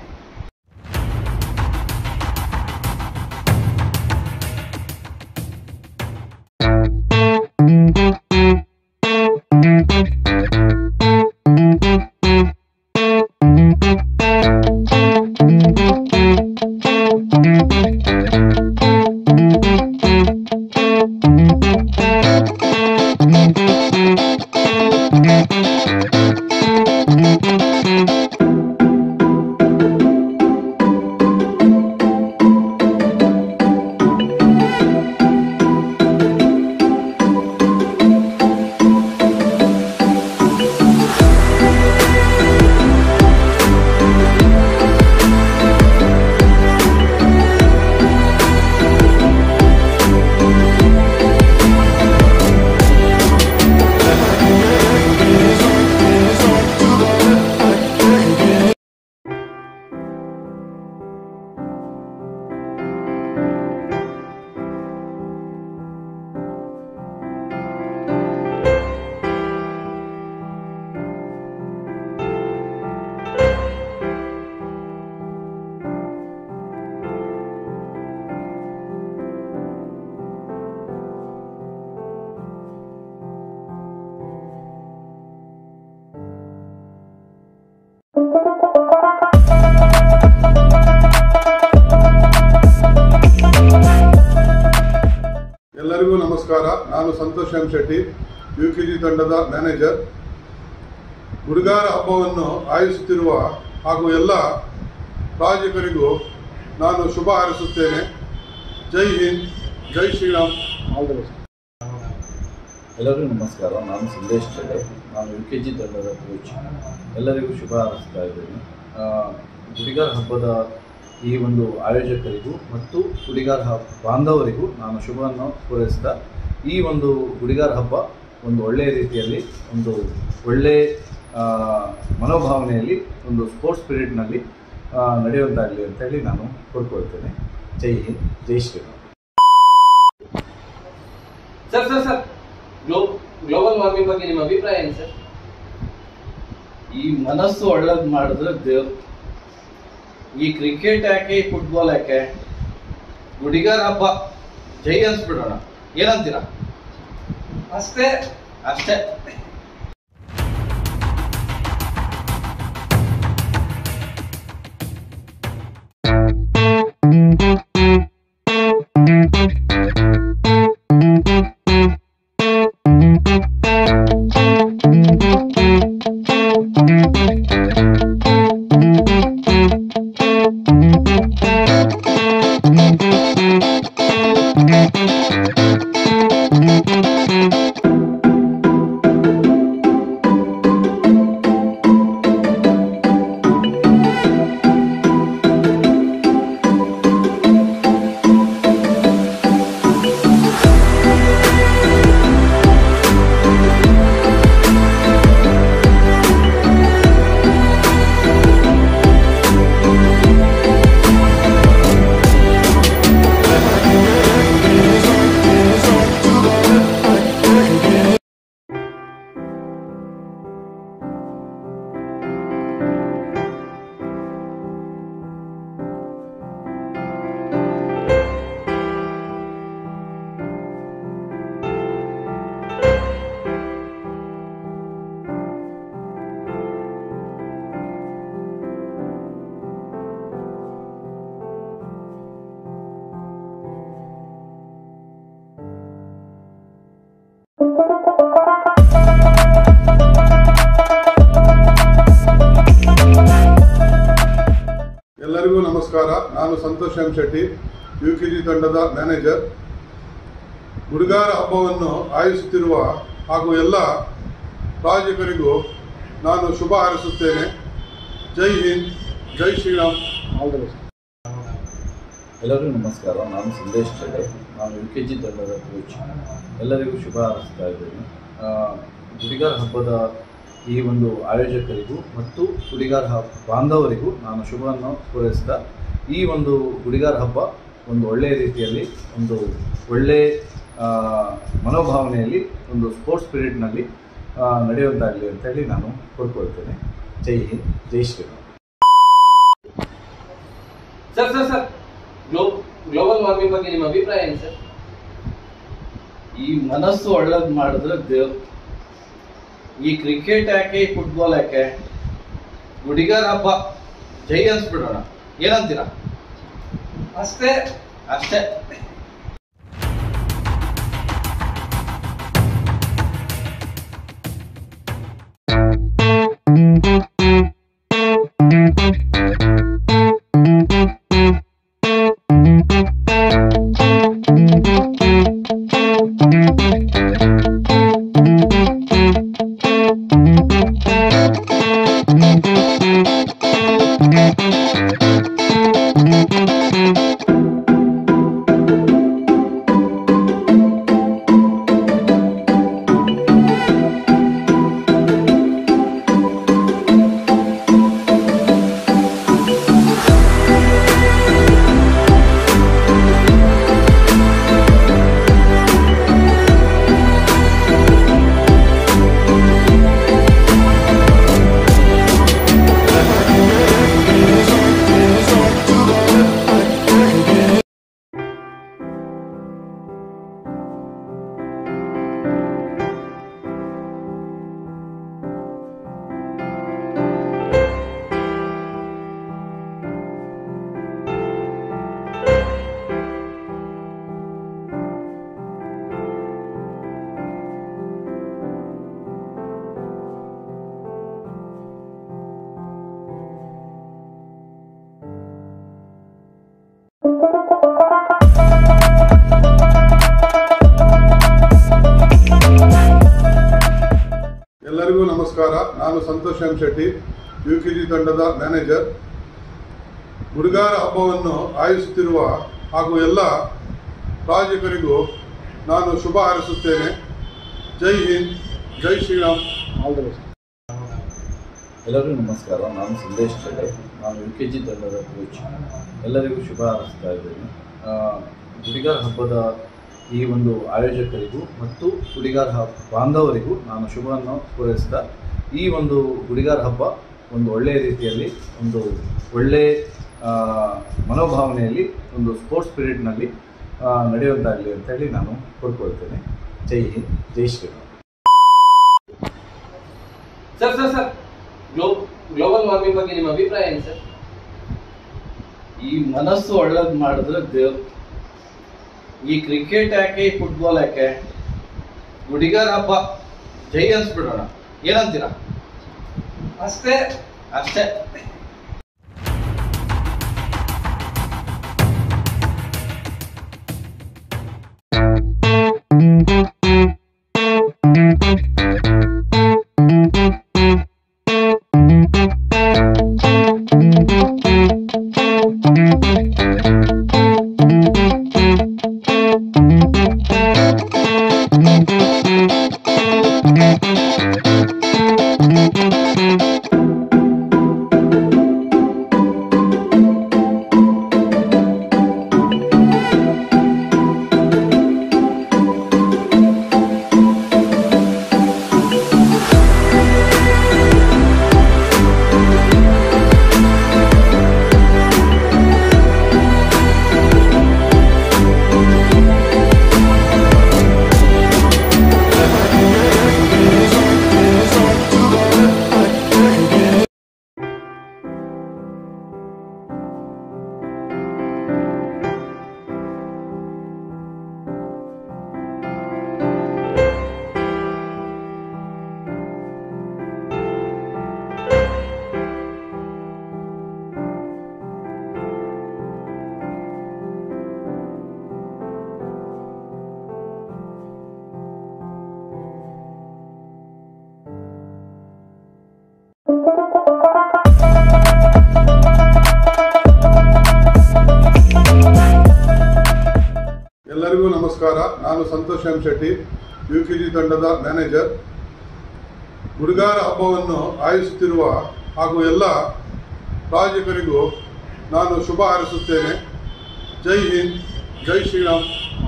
ಎಲ್ಲರಿಗೂ ನಮಸ್ಕಾರ ನಾನು Santosh M Shetty U K G ತಂಡದ ಮ್ಯಾನೇಜರ್ ಗುಡಿಗಾರ ಹಬ್ಬವನ್ನು ಆಯೋಜಿಸುತ್ತಿರುವ ಹಾಗೂ ಎಲ್ಲ ಪ್ರಾಯೋಜಕರಿಗೂ ನಾನು ಶುಭ ಹಾರೈಸುತ್ತೇನೆ ಜೈ ಹಿಂದ್ ಜೈ ಶ್ರೀರಾಮ್ ಎಲ್ಲರಿಗೂ ನಮಸ್ಕಾರ ನಾನು ಸಂದೇಶ್ ಚಡೆ ನಾನು ಯು ಕೆ ಜಿ ತಂಡದ ಕೋಚ್ ಎಲ್ಲರಿಗೂ ಶುಭ ಹಾರೈಸ್ತಾ ಇದ್ದೀನಿ ಆ, ಗುಡಿಗಾರ ಹಬ್ಬದ ಈ ಒಂದು ಆಯೋಜಕರಿಗೂ ಮತ್ತು ಗುಡಿಗಾರ ಹಬ್ಬ ಬಾಂಧವರಿಗೂ ನಾನು ಶುಭವನ್ನು ಪೂರೈಸ್ತಾ ಈ ಒಂದು ಗುಡಿಗಾರ ಹಬ್ಬ ಒಂದು ಒಳ್ಳೆಯ ರೀತಿಯಲ್ಲಿ ಒಂದು ಒಳ್ಳೆಯ ಆ, ಮನೋಭಾವನೆಯಲ್ಲಿ ಒಂದು ಸ್ಪೋರ್ಟ್ಸ್ ಸ್ಪಿರಿಟ್ನಲ್ಲಿ ನಡೆಯುವಂತಾಗಲಿ ಅಂತೇಳಿ ನಾನು ಕೋರ್ಕೊಳ್ತೇನೆ ಜೈ ಹಿಂದ್ ಜೈ Shriram sir sir sir glow global warming ಬಗ್ಗೆ ನಿಮ್ಮ ಅಭಿಪ್ರಾಯ ಏನು ಸರ್ ಈ ಮನಸ್ಸು ಒಳ್ಳೇದು ಮಾಡಿದ್ರೆ ದೇವ್ ಈ ಕ್ರಿಕೆಟ್ ಯಾಕೆ ಈ ಫುಟ್ಬಾಲ್ ಯಾಕೆ ಗುಡಿಗಾರ ಹಬ್ಬ ಜೈ ಅನ್ಸ್ಬಿಡೋಣ ಏನಂತೀರಾ ಅಷ್ಟೇ ಅಷ್ಟೇ ನಮಸ್ಕಾರ ನಾನು Santosh M Shetty U K G ತಂಡದ ಮ್ಯಾನೇಜರ್ ಗುಡಿಗಾರ ಹಬ್ಬವನ್ನು ಆಯೋಜಿಸುತ್ತಿರುವ ಹಾಗೂ ಎಲ್ಲ ಪ್ರಾಯೋಜಕರಿಗೂ ನಾನು ಶುಭ ಹಾರೈಸುತ್ತೇನೆ ಜೈ ಹಿಂದ್ ಜೈ ಶ್ರೀರಾಮ್ ಎಲ್ಲರಿಗೂ ನಮಸ್ಕಾರ ನಾನು ಸಂದೇಶ್ ಚಡೆ ನಾನು ಯು ಕೆ ಜಿ ತಂಡದ ಕೋಚ್ ಎಲ್ಲರಿಗೂ ಶುಭ ಹಾರೈಸ್ತಾ ಇದ್ದೇನೆ ಆ, ಗುಡಿಗಾರ ಹಬ್ಬದ ಈ ಒಂದು ಆಯೋಜಕರಿಗೂ ಮತ್ತು ಗುಡಿಗಾರ ಹಬ್ಬ ಬಾಂಧವರಿಗೂ ನಾನು ಶುಭವನ್ನು ಪೂರೈಸಿದ ಈ ಒಂದು ಗುಡಿಗಾರ ಹಬ್ಬ ಒಂದು ಒಳ್ಳೆಯ ರೀತಿಯಲ್ಲಿ ಒಂದು ಒಳ್ಳೆಯ ಆ, ಮನೋಭಾವನೆಯಲ್ಲಿ ಒಂದು ಸ್ಪೋರ್ಟ್ಸ್ ಸ್ಪಿರಿಟ್ನಲ್ಲಿ ನಡೆಯುವಂತಾಗಲಿ ಅಂತೇಳಿ ನಾನು ಕೋರ್ಕೊಳ್ತೇನೆ ಜೈ ಹಿಂದ್ ಜೈ Shriram sir sir sir glow global warming ಬಗ್ಗೆ ನಿಮ್ಮ ಅಭಿಪ್ರಾಯ ಏನು ಸರ್ ಈ ಮನಸ್ಸು ಒಳ್ಳೇದು ಮಾಡಿದ್ರೆ ದೇವ್ ಈ ಕ್ರಿಕೆಟ್ ಯಾಕೆ ಈ ಫುಟ್ಬಾಲ್ ಯಾಕೆ ಗುಡಿಗಾರ ಹಬ್ಬ ಜೈ ಅನ್ಸ್ಬಿಡೋಣ ಏನಂತೀರಾ ಅಷ್ಟೇ ಅಷ್ಟೇ ಎಲ್ಲರಿಗೂ ನಮಸ್ಕಾರ ನಾನು Santosh M Shetty U K G ತಂಡದ ಮ್ಯಾನೇಜರ್ ಗುಡಿಗಾರ ಹಬ್ಬವನ್ನು ಆಯೋಜಿಸುತ್ತಿರುವ ಹಾಗೂ ಎಲ್ಲ ಪ್ರಾಯೋಜಕರಿಗೂ ನಾನು ಶುಭ ಹಾರೈಸುತ್ತೇನೆ ಜೈ ಹಿಂದ್ ಜೈ ಶ್ರೀರಾಮ್ ಎಲ್ಲರಿಗೂ ನಮಸ್ಕಾರ ನಾನು ಸಂದೇಶ್ ಚಡೆ ನಾನು ಯು ಕೆ ಜಿ ತಂಡದ ಕೋಚ್ ಎಲ್ಲರಿಗೂ ಶುಭ ಹಾರೈಸ್ತಾ ಇದ್ದೇನೆ ಆ, ಗುಡಿಗಾರ ಹಬ್ಬದ ಈ ಒಂದು ಆಯೋಜಕರಿಗೂ ಮತ್ತು ಗುಡಿಗಾರ ಹಬ್ಬ ಬಾಂಧವರಿಗೂ ನಾನು ಶುಭವನ್ನು ಪೂರೈಸಿದ ಈ ಒಂದು ಗುಡಿಗಾರ ಹಬ್ಬ ಒಂದು ಒಳ್ಳೆಯ ರೀತಿಯಲ್ಲಿ ಒಂದು ಒಳ್ಳೆಯ ಆ, ಮನೋಭಾವನೆಯಲ್ಲಿ ಒಂದು ಸ್ಪೋರ್ಟ್ಸ್ ಸ್ಪಿರಿಟ್ನಲ್ಲಿ ನಡೆಯುವಂತಾಗಲಿ ಅಂತೇಳಿ ನಾನು ಕೋರ್ಕೊಳ್ತೇನೆ ಜೈ ಹಿಂದ್ ಜೈ Shriram sir sir sir glow global warming ಬಗ್ಗೆ ನಿಮ್ಮ ಅಭಿಪ್ರಾಯ ಏನು ಸರ್ ಈ ಮನಸ್ಸು ಒಳ್ಳೇದು ಮಾಡಿದ್ರೆ ದೇವ್ ಈ ಕ್ರಿಕೆಟ್ ಯಾಕೆ ಈ ಫುಟ್ಬಾಲ್ ಯಾಕೆ ಗುಡಿಗಾರ ಹಬ್ಬ ಜೈ ಅನ್ಸ್ಬಿಡೋಣ ಏನಂತೀರಾ ಅಷ್ಟೇ ಅಷ್ಟೇ ಎಲ್ಲರಿಗೂ ನಮಸ್ಕಾರ ನಾನು Santosh M Shetty U K G ತಂಡದ ಮ್ಯಾನೇಜರ್ ಗುರುಗಾರ ಹಬ್ಬವನ್ನು ಆಯೋಜಿಸುತ್ತಿರುವ ಹಾಗೂ ಎಲ್ಲ ಪ್ರಾಯೋಜಕರಿಗೂ ನಾನು ಶುಭ ಹಾರೈಸುತ್ತೇನೆ ಜೈ ಹಿಂದ್ ಜೈ ಶ್ರೀರಾಮ್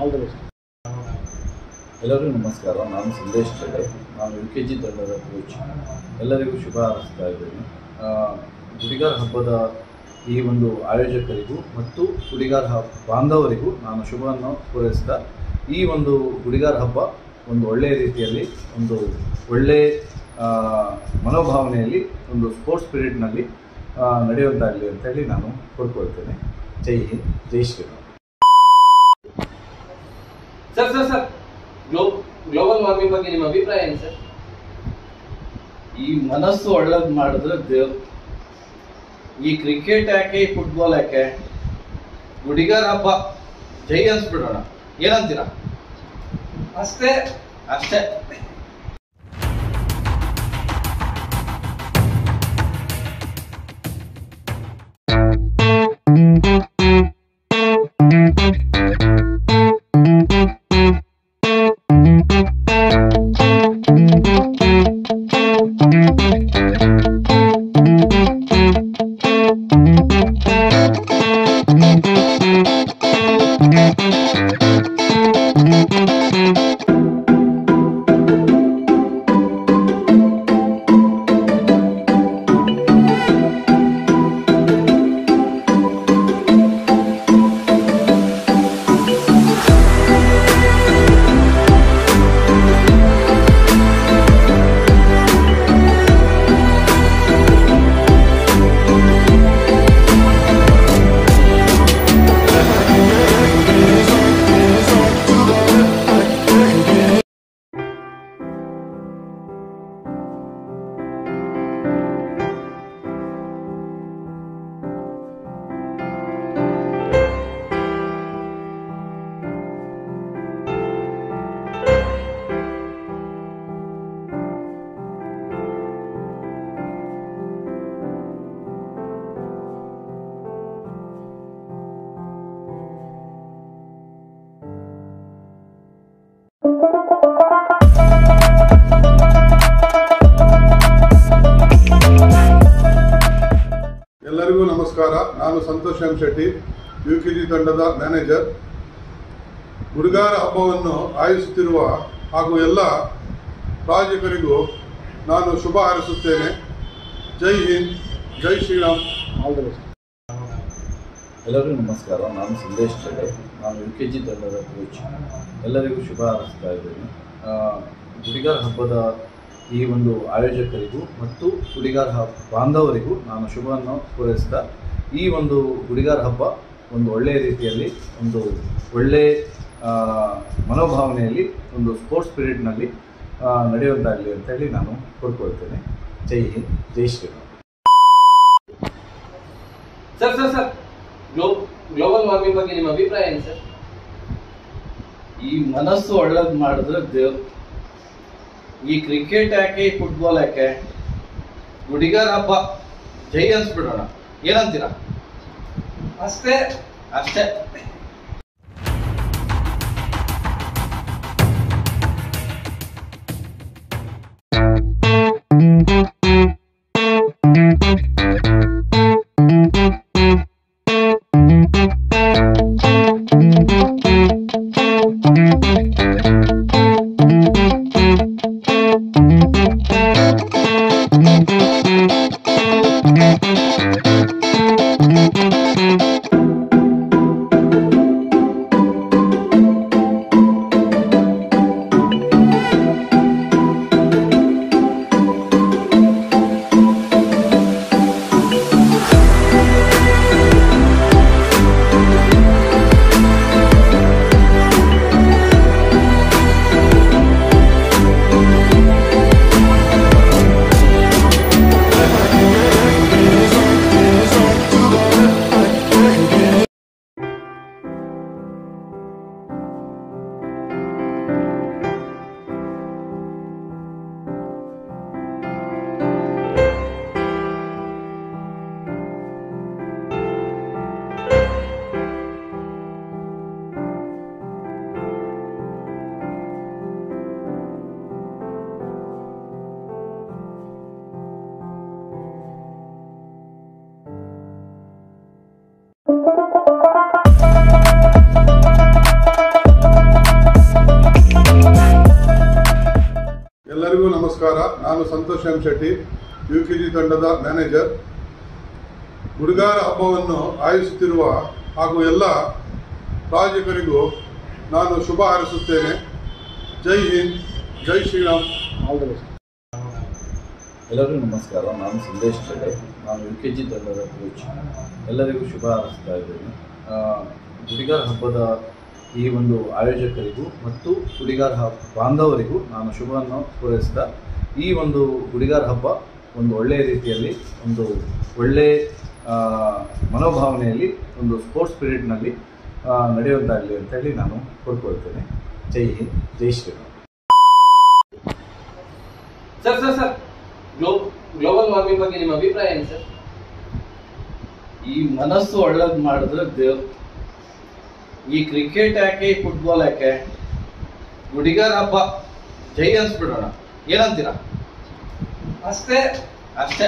ಎಲ್ಲರಿಗೂ ನಮಸ್ಕಾರ ನಾನು ಸಂದೇಶ್ ಜಡೆ ನಾನು ಯು ಕೆ ಜಿ ತಂಡದ ಕೋಚ್ ಎಲ್ಲರಿಗೂ ಶುಭ ಹಾರೈಸ್ತಾ ಇದ್ದೇನೆ ಆ, ಗುಡಿಗಾರ ಹಬ್ಬದ ಈ ಒಂದು ಆಯೋಜಕರಿಗೂ ಮತ್ತು ಗುಡಿಗಾರ ಹಬ್ಬ ಬಾಂಧವರಿಗೂ ನಾನು ಶುಭವನ್ನು ಪೂರೈಸ್ತಾ ಈ ಒಂದು ಗುಡಿಗಾರ ಹಬ್ಬ ಒಂದು ಒಳ್ಳೆಯ ರೀತಿಯಲ್ಲಿ ಒಂದು ಒಳ್ಳೆಯ ಆ, ಮನೋಭಾವನೆಯಲ್ಲಿ ಒಂದು ಸ್ಪೋರ್ಟ್ಸ್ ಸ್ಪಿರಿಟ್ನಲ್ಲಿ ನಡೆಯುವಂತಾಗಲಿ ಅಂತೇಳಿ ನಾನು ಕೋರ್ಕೊಳ್ತೇನೆ ಜೈ ಹಿಂದ್ ಜೈ Shriram sir sir sir glow global warming ಬಗ್ಗೆ ನಿಮ್ಮ ಅಭಿಪ್ರಾಯ ಏನು ಸರ್ ಈ ಮನಸ್ಸು ಒಳ್ಳೇದು ಮಾಡಿದ್ರೆ ದೇವ್ರು ಈ ಕ್ರಿಕೆಟ್ ಯಾಕೆ ಈ ಫುಟ್ಬಾಲ್ ಯಾಕೆ ಗುಡಿಗಾರ ಹಬ್ಬ ಜೈ ಅನ್ಸ್ಬಿಡೋಣ ಏನಂತೀರಾ ಅಷ್ಟೇ ಅಷ್ಟೇ ಎಲ್ಲರಿಗೂ ನಮಸ್ಕಾರ ನಾನು Santosh M Shetty U K G ತಂಡದ ಮ್ಯಾನೇಜರ್ ಗುರುಗಾರ ಹಬ್ಬವನ್ನು ಆಯೋಜಿಸುತ್ತಿರುವ ಹಾಗೂ ಎಲ್ಲ ಪ್ರಾಯೋಜಕರಿಗೂ ನಾನು ಶುಭ ಹಾರೈಸುತ್ತೇನೆ ಜೈ ಹಿಂದ್ ಜೈ ಶ್ರೀರಾಮ್ ಎಲ್ಲರಿಗೂ ನಮಸ್ಕಾರ ನಾನು ಸಂದೇಶ್ ಜಡೆ ನಾನು ಯು ಕೆ ಜಿ ತಂಡದ ಕೋಚ್ ಎಲ್ಲರಿಗೂ ಶುಭ ಹಾರೈಸ್ತಾ ಇದ್ದೇನೆ ಆ, ಗುಡಿಗಾರ ಹಬ್ಬದ ಈ ಒಂದು ಆಯೋಜಕರಿಗೂ ಮತ್ತು ಗುಡಿಗಾರ ಹಬ್ಬ ಬಾಂಧವರಿಗೂ ನಾನು ಶುಭವನ್ನು ಪೂರೈಸ್ತಾ ಈ ಒಂದು ಗುಡಿಗಾರ ಹಬ್ಬ ಒಂದು ಒಳ್ಳೆಯ ರೀತಿಯಲ್ಲಿ ಒಂದು ಒಳ್ಳೆಯ ಆ, ಮನೋಭಾವನೆಯಲ್ಲಿ ಒಂದು ಸ್ಪೋರ್ಟ್ಸ್ ಸ್ಪಿರಿಟ್ನಲ್ಲಿ ನಡೆಯುವಂತಾಗಲಿ ಅಂತೇಳಿ ನಾನು ಕೋರ್ಕೊಳ್ತೇನೆ ಜೈ ಹಿಂದ್ ಜೈ Shriram sir sir sir glow global warming ಬಗ್ಗೆ ನಿಮ್ಮ ಅಭಿಪ್ರಾಯ ಏನು ಸರ್ ಈ ಮನಸ್ಸು ಒಳ್ಳೇದು ಮಾಡಿದ್ರೆ ದೇವ್ರು ಈ ಕ್ರಿಕೆಟ್ ಯಾಕೆ ಈ ಫುಟ್ಬಾಲ್ ಯಾಕೆ ಗುಡಿಗಾರ ಹಬ್ಬ ಜೈ ಅನ್ಸ್ಬಿಡೋಣ ಏನಂತೀರಾ ಅಷ್ಟೇ ಅಷ್ಟೇ ಎಲ್ಲರಿಗೂ ನಮಸ್ಕಾರ ನಾನು Santosh M Shetty U K G ತಂಡದ ಮ್ಯಾನೇಜರ್ ಹುಡುಗಾರ ಹಬ್ಬವನ್ನು ಆಯೋಜಿಸುತ್ತಿರುವ ಹಾಗೂ ಎಲ್ಲ ಪ್ರಾಯೋಜಕರಿಗೂ ನಾನು ಶುಭ ಹಾರೈಸುತ್ತೇನೆ ಜೈ ಹಿಂದ್ ಜೈ ಶ್ರೀರಾಮ್ ಎಲ್ಲರಿಗೂ ನಮಸ್ಕಾರ ನಾನು ಸಂದೇಶ್ ಚಡೆ ನಾನು ಯು ಕೆ ಜಿ ತಂಡದ ಕೋಚ್ ಎಲ್ಲರಿಗೂ ಶುಭ ಹಾರೈಸ್ತಾ ಇದ್ದೇನೆ ಆ, ಗುಡಿಗಾರ ಹಬ್ಬದ ಈ ಒಂದು ಆಯೋಜಕರಿಗೂ ಮತ್ತು ಗುಡಿಗಾರ ಹಬ್ಬ ಬಾಂಧವರಿಗೂ ನಾನು ಶುಭವನ್ನು ಪೂರೈಸ್ತಾ ಈ ಒಂದು ಗುಡಿಗಾರ ಹಬ್ಬ ಒಂದು ಒಳ್ಳೆಯ ರೀತಿಯಲ್ಲಿ ಒಂದು ಒಳ್ಳೆಯ ಆ, ಮನೋಭಾವನೆಯಲ್ಲಿ ಒಂದು ಸ್ಪೋರ್ಟ್ಸ್ ಸ್ಪಿರಿಟ್ನಲ್ಲಿ ನಡೆಯುವಂತಾಗಲಿ ಅಂತೇಳಿ ನಾನು ಕೋರ್ಕೊಳ್ತೇನೆ ಜೈ ಹಿಂದ್ ಜೈ Shriram sir sir sir glow global warming ಬಗ್ಗೆ ನಿಮ್ಮ ಅಭಿಪ್ರಾಯ ಏನು ಸರ್ ಈ ಮನಸ್ಸು ಒಳ್ಳೇದು ಮಾಡಿದ್ರೆ ದೇವ್ರು ಈ ಕ್ರಿಕೆಟ್ ಯಾಕೆ ಈ ಫುಟ್ಬಾಲ್ ಯಾಕೆ ಗುಡಿಗಾರ ಹಬ್ಬ ಜೈ ಅನ್ಸ್ಬಿಡೋಣ ಏನಂತೀರಾ ಅಷ್ಟೇ ಅಷ್ಟೇ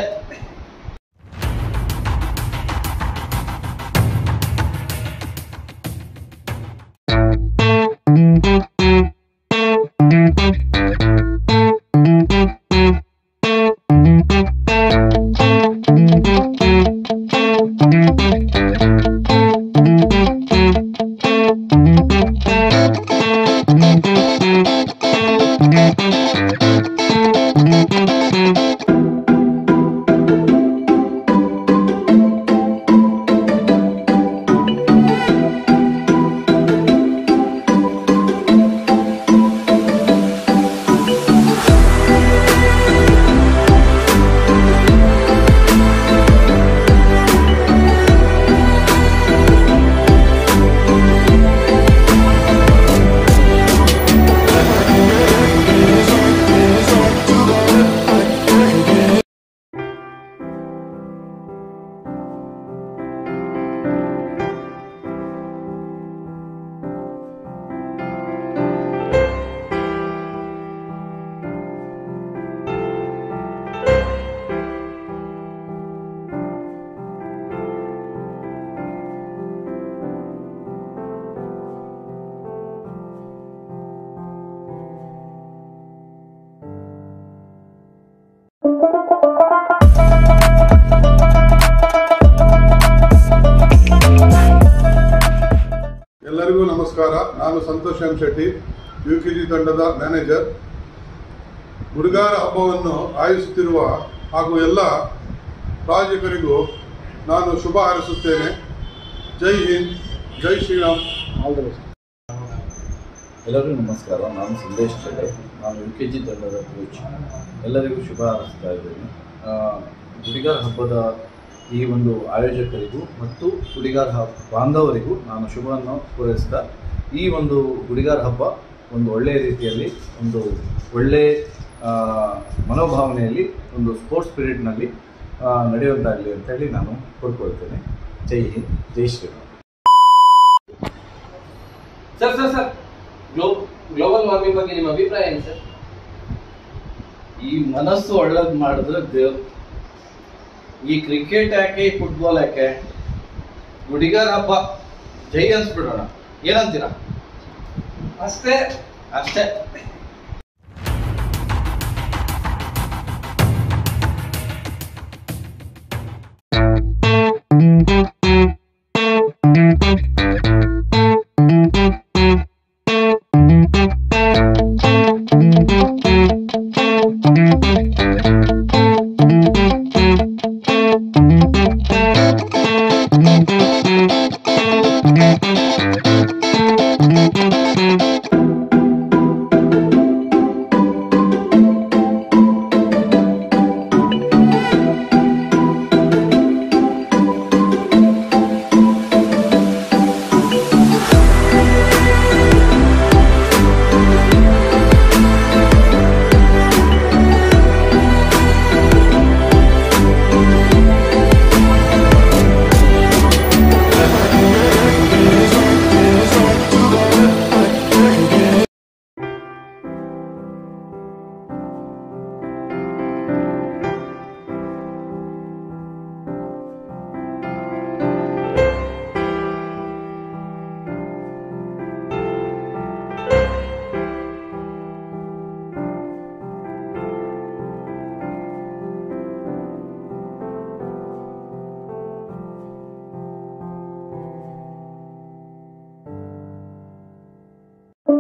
ಎಲ್ಲರಿಗೂ ನಮಸ್ಕಾರ ನಾನು Santosh M Shetty U K G ತಂಡದ ಮ್ಯಾನೇಜರ್ ಹುಡುಗಾರ ಹಬ್ಬವನ್ನು ಆಯೋಜಿಸುತ್ತಿರುವ ಹಾಗೂ ಎಲ್ಲ ಪ್ರಾಯೋಜಕರಿಗೂ ನಾನು ಶುಭ ಹಾರೈಸುತ್ತೇನೆ ಜೈ ಹಿಂದ್ ಜೈ ಶ್ರೀರಾಮ್ ಎಲ್ಲರಿಗೂ ನಮಸ್ಕಾರ ನಾನು ಸಂದೇಶ್ ಚಡೆ ನಾನು ಯು ಕೆ ಜಿ ತಂಡದ ಕೋಚ್ ಎಲ್ಲರಿಗೂ ಶುಭ ಹಾರೈಸ್ತಾ ಇದ್ದೇನೆ ಆ, ಗುಡಿಗಾರ ಹಬ್ಬದ ಈ ಒಂದು ಆಯೋಜಕರಿಗೂ ಮತ್ತು ಗುಡಿಗಾರ ಹಬ್ಬ ಬಾಂಧವರಿಗೂ ನಾನು ಶುಭವನ್ನು ಪೂರೈಸ್ತಾ ಈ ಒಂದು ಗುಡಿಗಾರ ಹಬ್ಬ ಒಂದು ಒಳ್ಳೆಯ ರೀತಿಯಲ್ಲಿ ಒಂದು ಒಳ್ಳೆಯ ಆ, ಮನೋಭಾವನೆಯಲ್ಲಿ ಒಂದು ಸ್ಪೋರ್ಟ್ಸ್ ಸ್ಪಿರಿಟ್ನಲ್ಲಿ ನಡೆಯುವಂತಾಗಲಿ ಅಂತೇಳಿ ನಾನು ಕೋರ್ಕೊಳ್ತೇನೆ ಜೈ ಹಿಂದ್ ಜೈ Shriram sir sir sir glow global warming ಬಗ್ಗೆ ನಿಮ್ಮ ಅಭಿಪ್ರಾಯ ಏನು ಸರ್ ಈ ಮನಸ್ಸು ಒಳ್ಳೇದು ಮಾಡಿದ್ರೆ ದೇವ್ರು ಈ ಕ್ರಿಕೆಟ್ ಯಾಕೆ ಈ ಫುಟ್ಬಾಲ್ ಯಾಕೆ ಗುಡಿಗಾರ ಹಬ್ಬ ಜೈ ಅನ್ಸ್ಬಿಡೋಣ ಏನಂತೀರಾ ಅಷ್ಟೇ ಅಷ್ಟೇ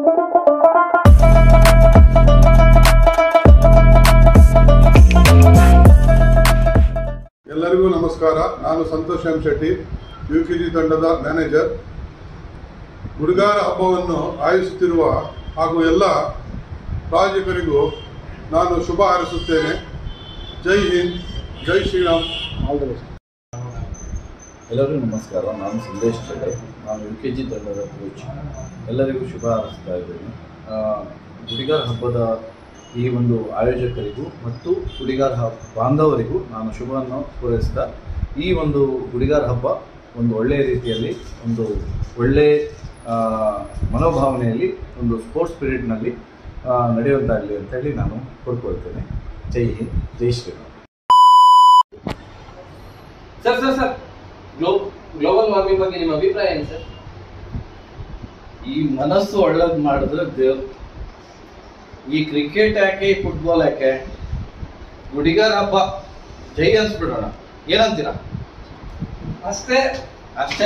ಎಲ್ಲರಿಗೂ ನಮಸ್ಕಾರ ನಾನು Santosh M Shetty U K G ತಂಡದ ಮ್ಯಾನೇಜರ್ ಗುರುಗಾರ ಹಬ್ಬವನ್ನು ಆಯೋಜಿಸುತ್ತಿರುವ ಹಾಗೂ ಎಲ್ಲ ಪ್ರಾಯೋಜಕರಿಗೂ ನಾನು ಶುಭ ಹಾರೈಸುತ್ತೇನೆ ಜೈ ಹಿಂದ್ ಜೈ ಶ್ರೀರಾಮ್ ಎಲ್ಲರಿಗೂ ನಮಸ್ಕಾರ ನಾನು ಸಂದೇಶ್ ಚಡೆ ನಾನು ಯು ಕೆ ಜಿ ತಂಡದ ಕೋಚ್ ಎಲ್ಲರಿಗೂ ಶುಭ ಹಾರೈಸ್ತಾ ಇದ್ದೇನೆ ಆ, ಗುಡಿಗಾರ ಹಬ್ಬದ ಈ ಒಂದು ಆಯೋಜಕರಿಗೂ ಮತ್ತು ಗುಡಿಗಾರ ಹಬ್ಬ ಬಾಂಧವರಿಗೂ ನಾನು ಶುಭವನ್ನು ಪೂರೈಸ್ತಾ ಈ ಒಂದು ಗುಡಿಗಾರ ಹಬ್ಬ ಒಂದು ಒಳ್ಳೆಯ ರೀತಿಯಲ್ಲಿ ಒಂದು ಒಳ್ಳೆಯ ಆ, ಮನೋಭಾವನೆಯಲ್ಲಿ ಒಂದು ಸ್ಪೋರ್ಟ್ಸ್ ಸ್ಪಿರಿಟ್ನಲ್ಲಿ ನಡೆಯುವಂತಾಗಲಿ ಅಂತೇಳಿ ನಾನು ಕೋರ್ಕೊಳ್ತೇನೆ ಜೈ ಹಿಂದ್ ಜೈ Shriram sir sir sir glow global warming ಬಗ್ಗೆ ನಿಮ್ಮ ಅಭಿಪ್ರಾಯ ಏನು ಸರ್ ಈ ಮನಸ್ಸು ಒಳ್ಳೇದು ಮಾಡಿದ್ರೆ ದೇವ್ರು ಈ ಕ್ರಿಕೆಟ್ ಯಾಕೆ ಈ ಫುಟ್ಬಾಲ್ ಯಾಕೆ ಗುಡಿಗಾರ ಹಬ್ಬ ಜೈ ಅನ್ಸ್ಬಿಡೋಣ ಏನಂತೀರಾ ಅಷ್ಟೇ ಅಷ್ಟೇ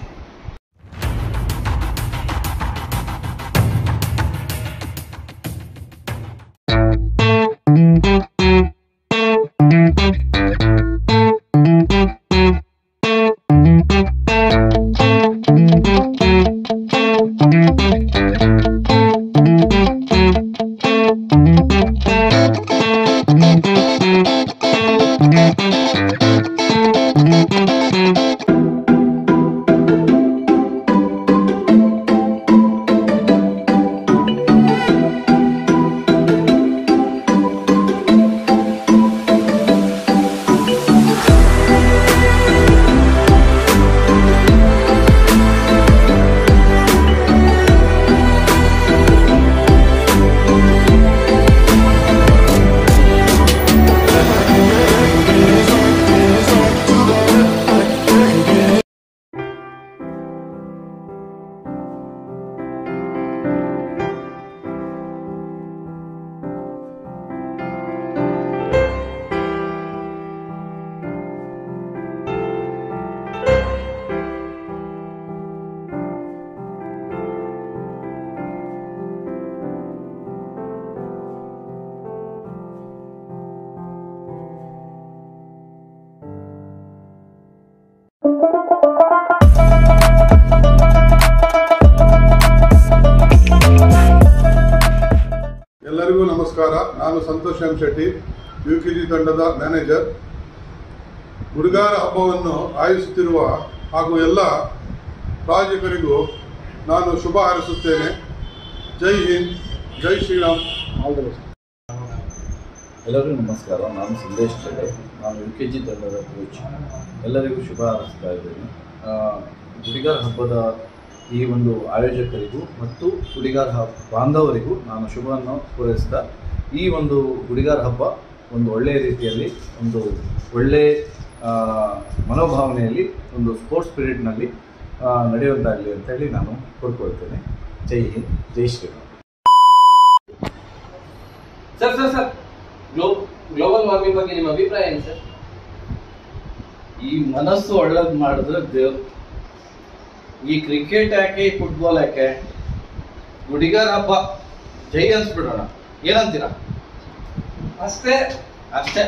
ಎಲ್ಲರಿಗೂ ನಮಸ್ಕಾರ ನಾನು Santosh M Shetty U K G ತಂಡದ ಮ್ಯಾನೇಜರ್ ಗುರುಗಾರ ಹಬ್ಬವನ್ನು ಆಯೋಜಿಸುತ್ತಿರುವ ಹಾಗೂ ಎಲ್ಲ ಪ್ರಾಯೋಜಕರಿಗೂ ನಾನು ಶುಭ ಹಾರೈಸುತ್ತೇನೆ ಜೈ ಹಿಂದ್ ಜೈ ಶ್ರೀರಾಮ್ ಎಲ್ಲರಿಗೂ ನಮಸ್ಕಾರ ನಾನು ಸಂದೇಶ್ ಚಡೆ ನಾನು ಯು ಕೆ ಜಿ ತಂಡದ ಕೋಚ್ ಎಲ್ಲರಿಗೂ ಶುಭ ಹಾರೈಸ್ತಾ ಇದ್ದೇನೆ ಆ, ಗುಡಿಗಾರ ಹಬ್ಬದ ಈ ಒಂದು ಆಯೋಜಕರಿಗೂ ಮತ್ತು ಗುಡಿಗಾರ ಹಬ್ಬ ಬಾಂಧವರಿಗೂ ನಾನು ಶುಭವನ್ನು ಪೂರೈಸ್ತಾ ಈ ಒಂದು ಗುಡಿಗಾರ ಹಬ್ಬ ಒಂದು ಒಳ್ಳೆಯ ರೀತಿಯಲ್ಲಿ ಒಂದು ಒಳ್ಳೆಯ ಆ, ಮನೋಭಾವನೆಯಲ್ಲಿ ಒಂದು ಸ್ಪೋರ್ಟ್ಸ್ ಸ್ಪಿರಿಟ್ನಲ್ಲಿ ನಡೆಯುವಂತಾಗಲಿ ಅಂತೇಳಿ ನಾನು ಕೋರ್ಕೊಳ್ತೇನೆ ಜೈ ಹಿಂದ್ ಜೈ Shriram sir sir sir glow global warming ಬಗ್ಗೆ ನಿಮ್ಮ ಅಭಿಪ್ರಾಯ ಏನು ಸರ್ ಈ ಮನಸ್ಸು ಒಳ್ಳೇದು ಮಾಡಿದ್ರೆ ದೇವ್ರು ಈ ಕ್ರಿಕೆಟ್ ಯಾಕೆ ಈ ಫುಟ್ಬಾಲ್ ಯಾಕೆ ಗುಡಿಗಾರ ಹಬ್ಬ ಜೈ ಅನ್ಸ್ಬಿಡೋಣ ಏನಂತೀರಾ ಅಷ್ಟೇ ಅಷ್ಟೇ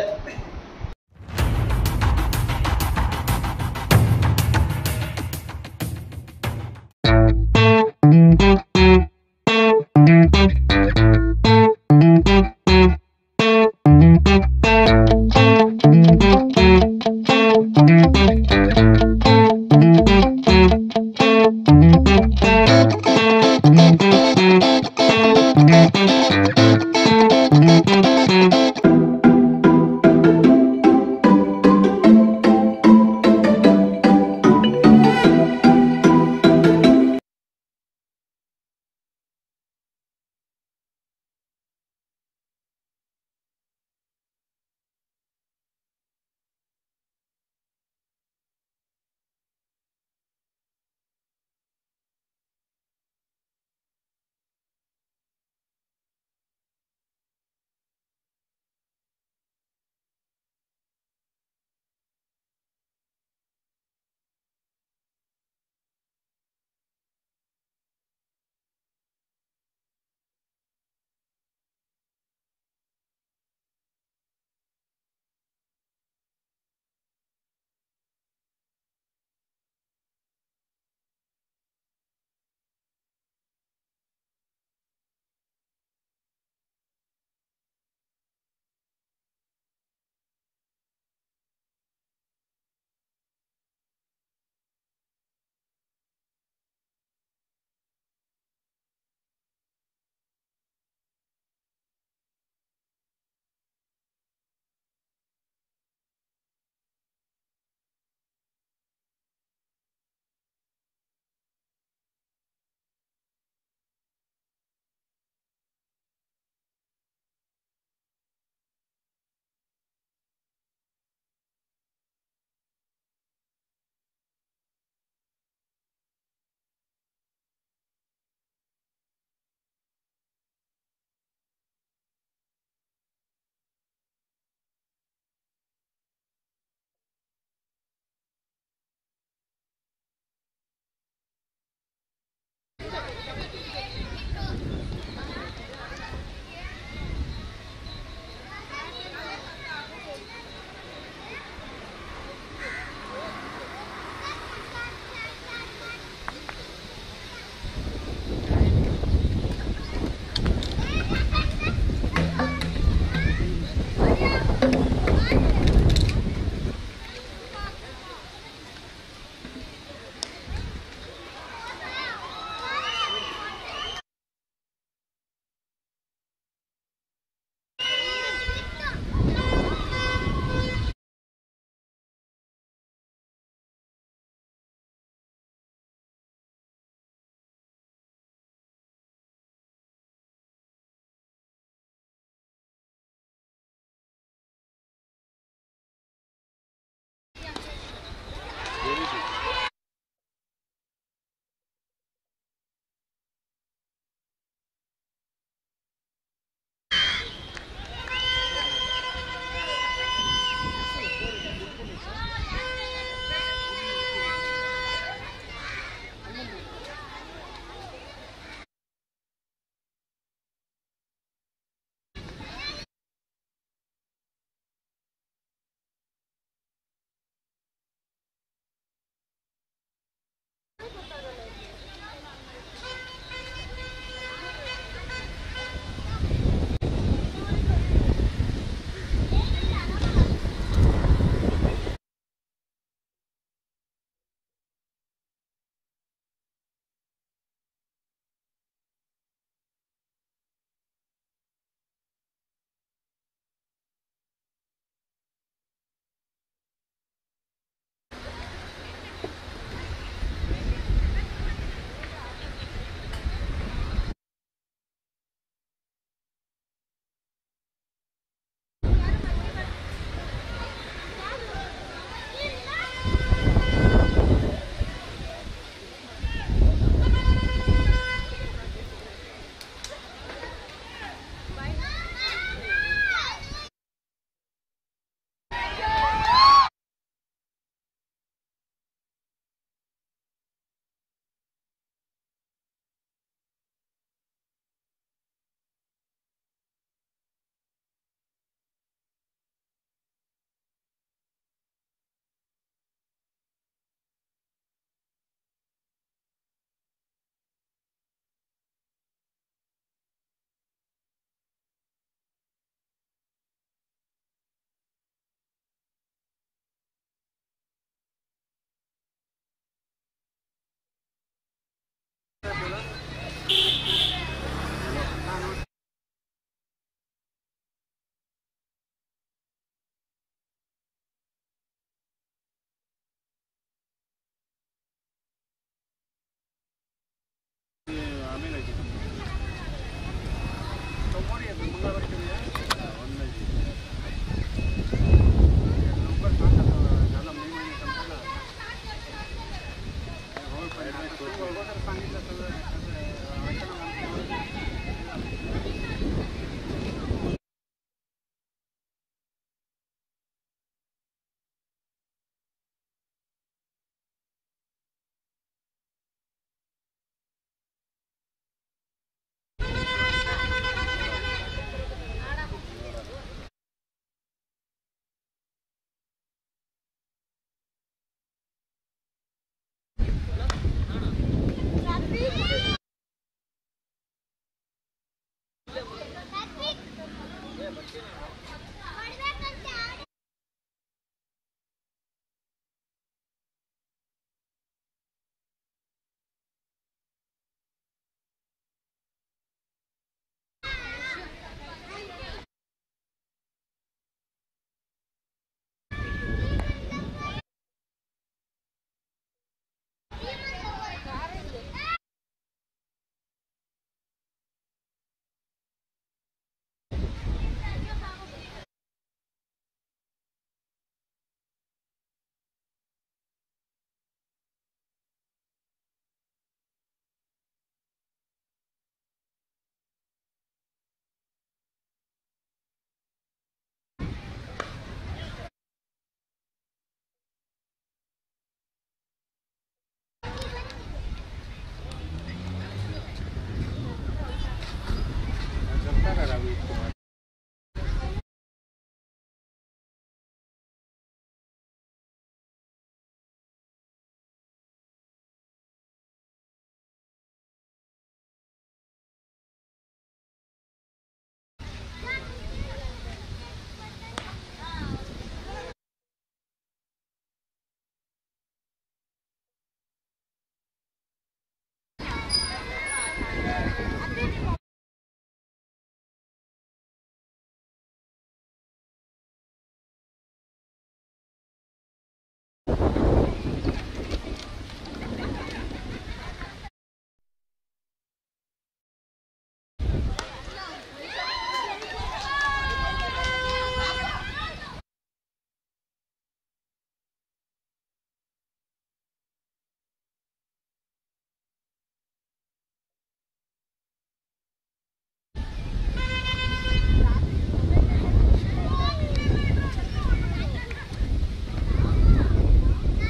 ಆ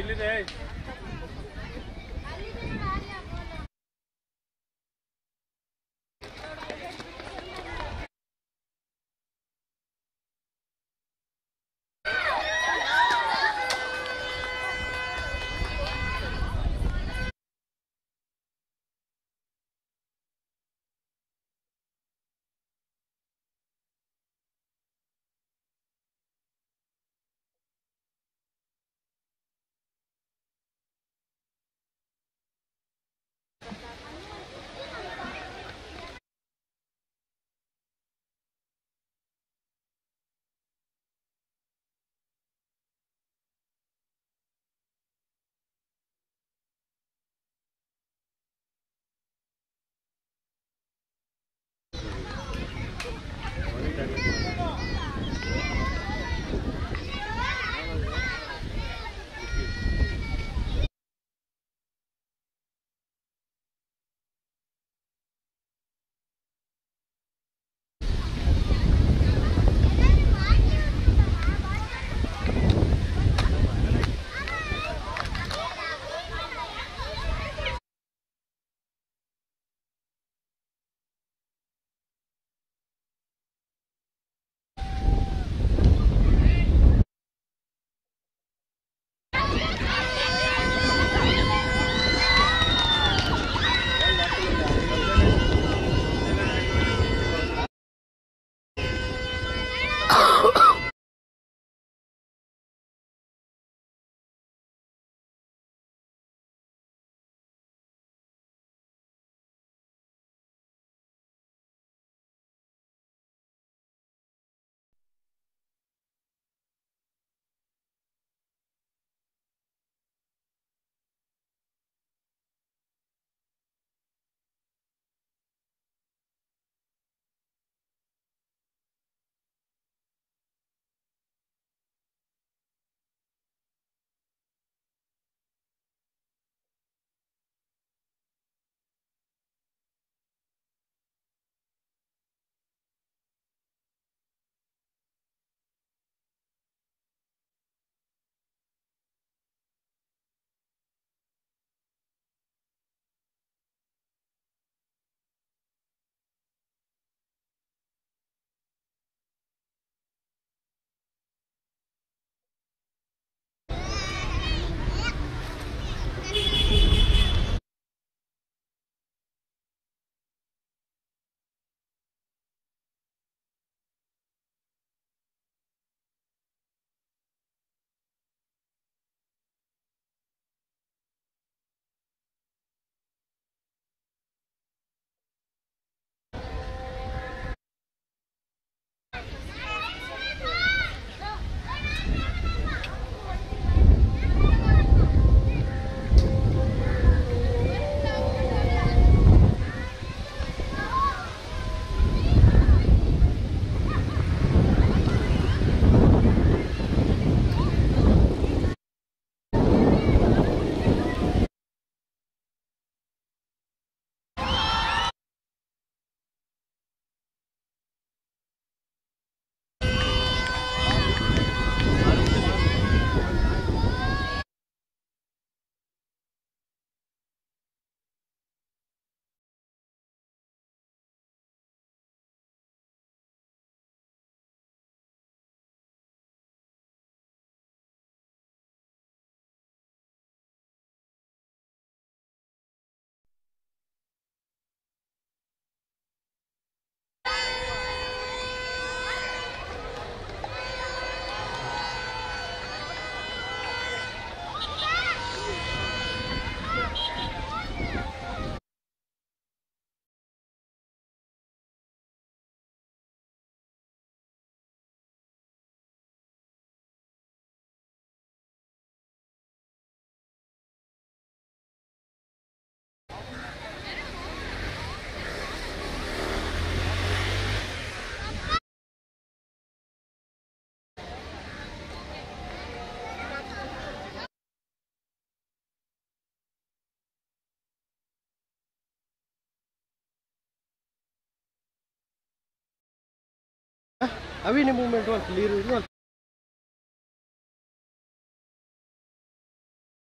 ಅವಿ ನಿಮ್ಮ ಮೂಮೆಂಟು ಅಂತ ನೀರು ಇದು ಅಂತ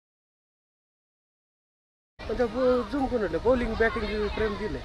अन्त जुम कुनहरूले बौलिङ ब्याटिङ प्रेम दिने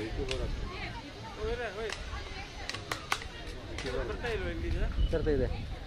ಬರ್ತಾ ಇದೆ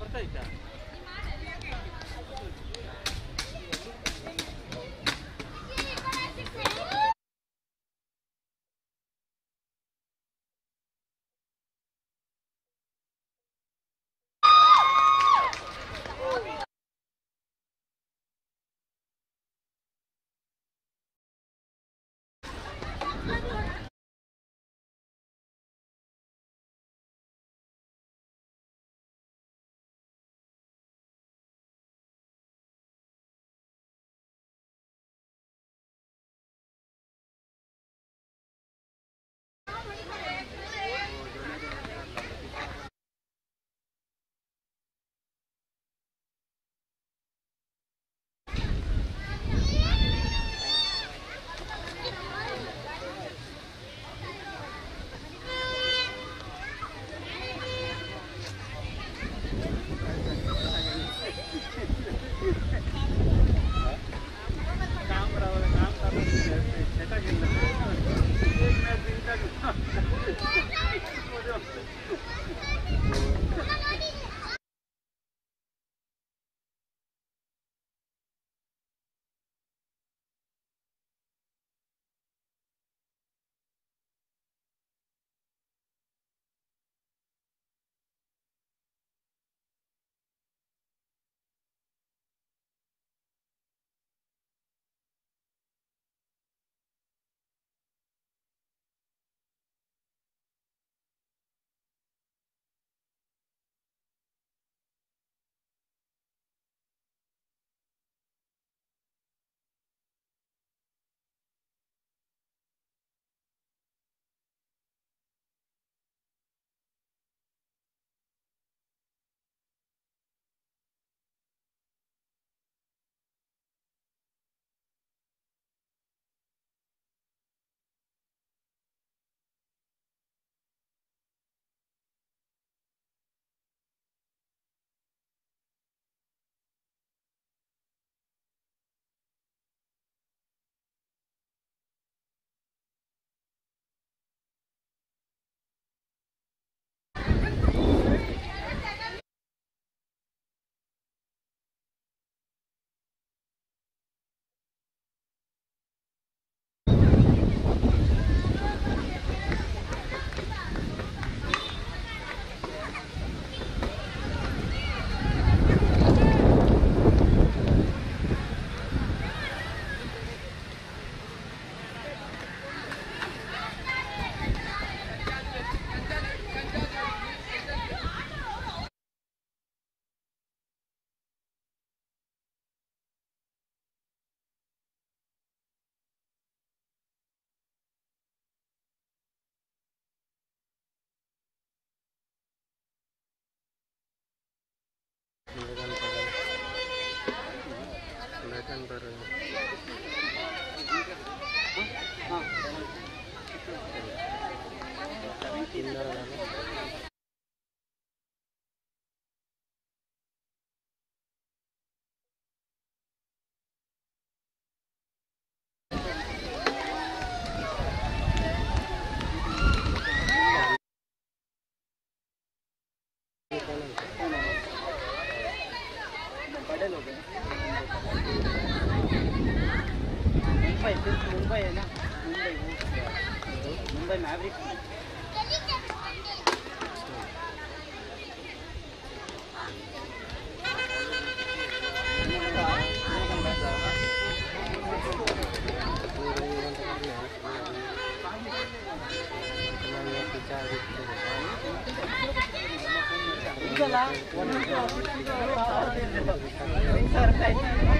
मुंबई सिर्फ मुंबई है ना मुंबई वो मुंबई मैवरिक ಇದಲ್ಲ ಒಂದು ಸಾವಿರ ರೂಪಾಯಿ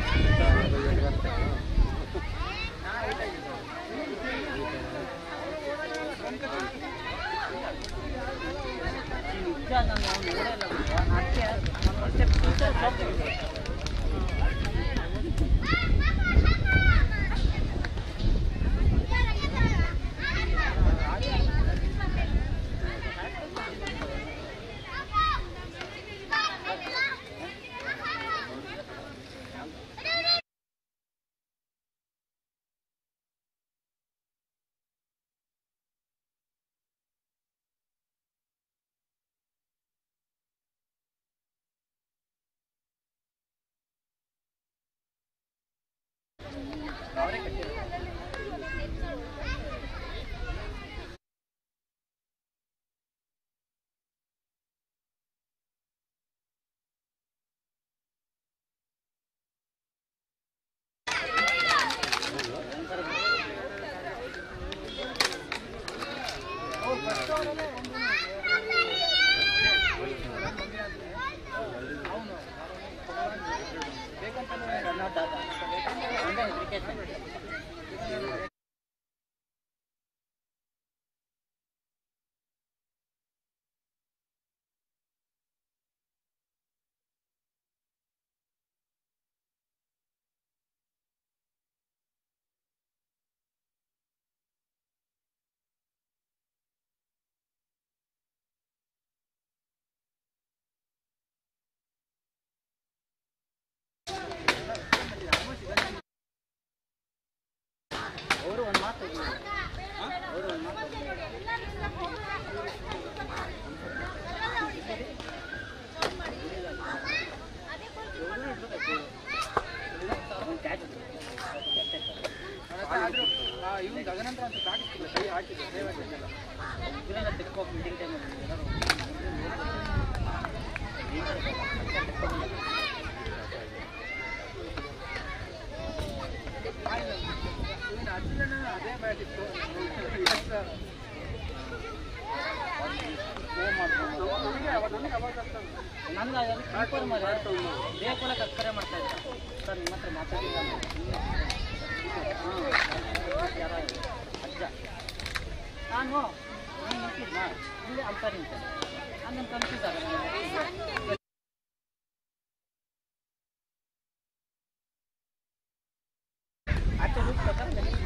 ನಿಜ ನಾನು ನೋಡಲ್ಲ ಅದಕ್ಕೆ ನಾನು ಅಷ್ಟೇ ಫ್ಯೂಚರ್ ಜಾಬ್ ಅವರೇ ಕಟ್ಟಿರೋದು ಅವರು ಒಂದು ಮಾತು ಹೇಳಿದ್ರು. ಅವರು ಒಂದು ಮಾತು ಹೇಳಿದ್ರು. ಅವ್ನು catch ಇತ್ತು. ಇದನ್ನೆಲ್ಲ ತೆಗ್ದ್ಕೊ meeting time ಅಲ್ಲಿ ಎಲ್ಲರೂ. ನಂದು ಅದನ್ನು ಕನ್ಫರ್ಮ್ ಮಾಡಿ ಬೇಕಲ್ಲ ಕರೆ ಮಾಡ್ತಾ ಇದ್ದ ಸರ್ ನಿಮ್ಮ ಹತ್ರ ಮಾತಾಡಿಲ್ಲ ಹಾಂ ಯಾರ ಅಜ್ಜ ನಾನು ನೀನು ನಿಂತಿದ್ನ ಇಲ್ಲೇ ಅಂತಾರೆ ಅಂತ ನಾನು ಕನ್ಫ್ಯೂಸ್ ಆಗ ಆಚೆ ರೂಟ್ ಪ್ರಕಾರ ನನಗೆ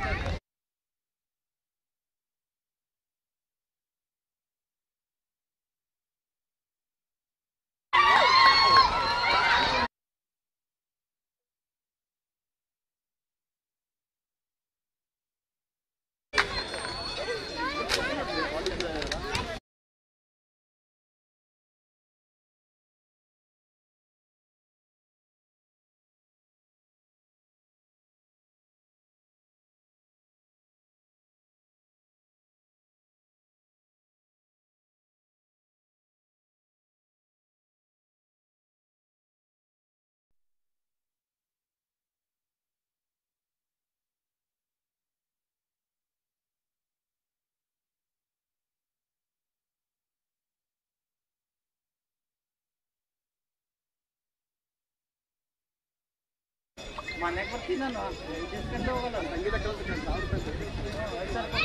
ಮನೆಗೆ ಬರ್ತೀನಿ ನಾನು ಡಿಸ್ಕೌಂಟ್ ಹೋಗಲ್ಲ ಸಂಗೀತ ಕಲ್ತ್ಕೊಂಡು ಸಾವಿರ ರೂಪಾಯಿ ಐದು ಸಾವಿರ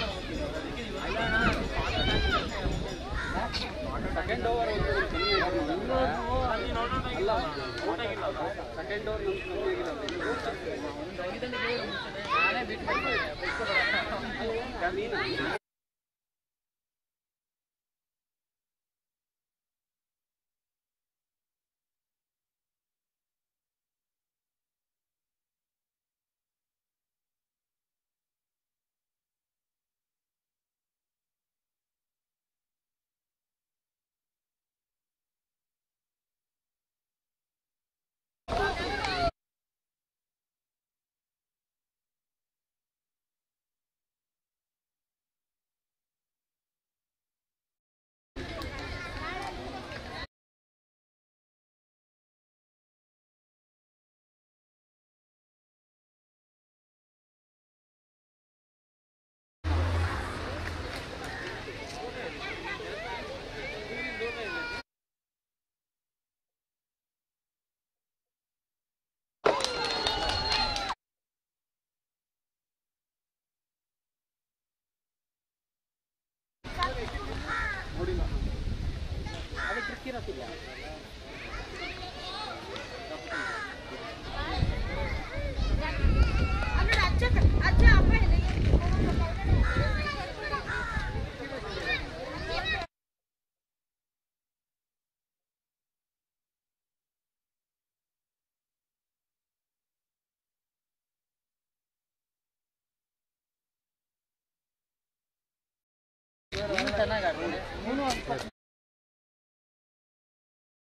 ಸೆಕೆಂಡ್ ಓವರ್ ಅಲ್ಲ ಸೆಕೆಂಡ್ ಓವರ್ ನಾನೇ ಬಿಟ್ಟು ಅದು ಟ್ರಿಕ್ ಇರೋದಿಲ್ಲ ಚೆನ್ನಾಗಿ ಆಡ್ತಾನೆ. ಇವನು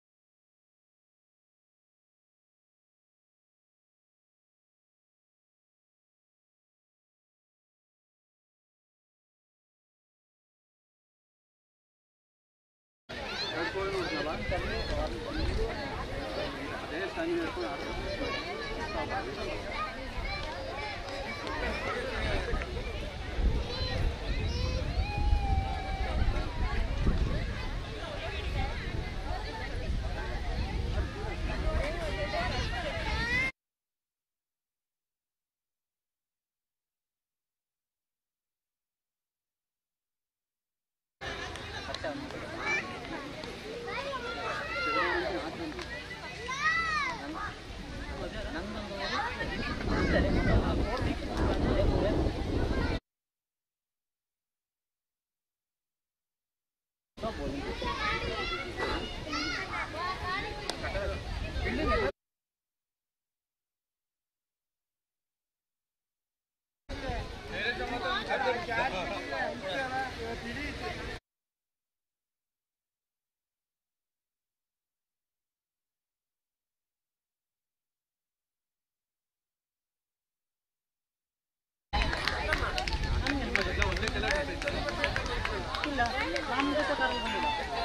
ಇಲ್ಲ ನಮ್ಮ ಜೊತೆ ಕಾರಲ್ಲಿ ಬಂದಿಲ್ಲ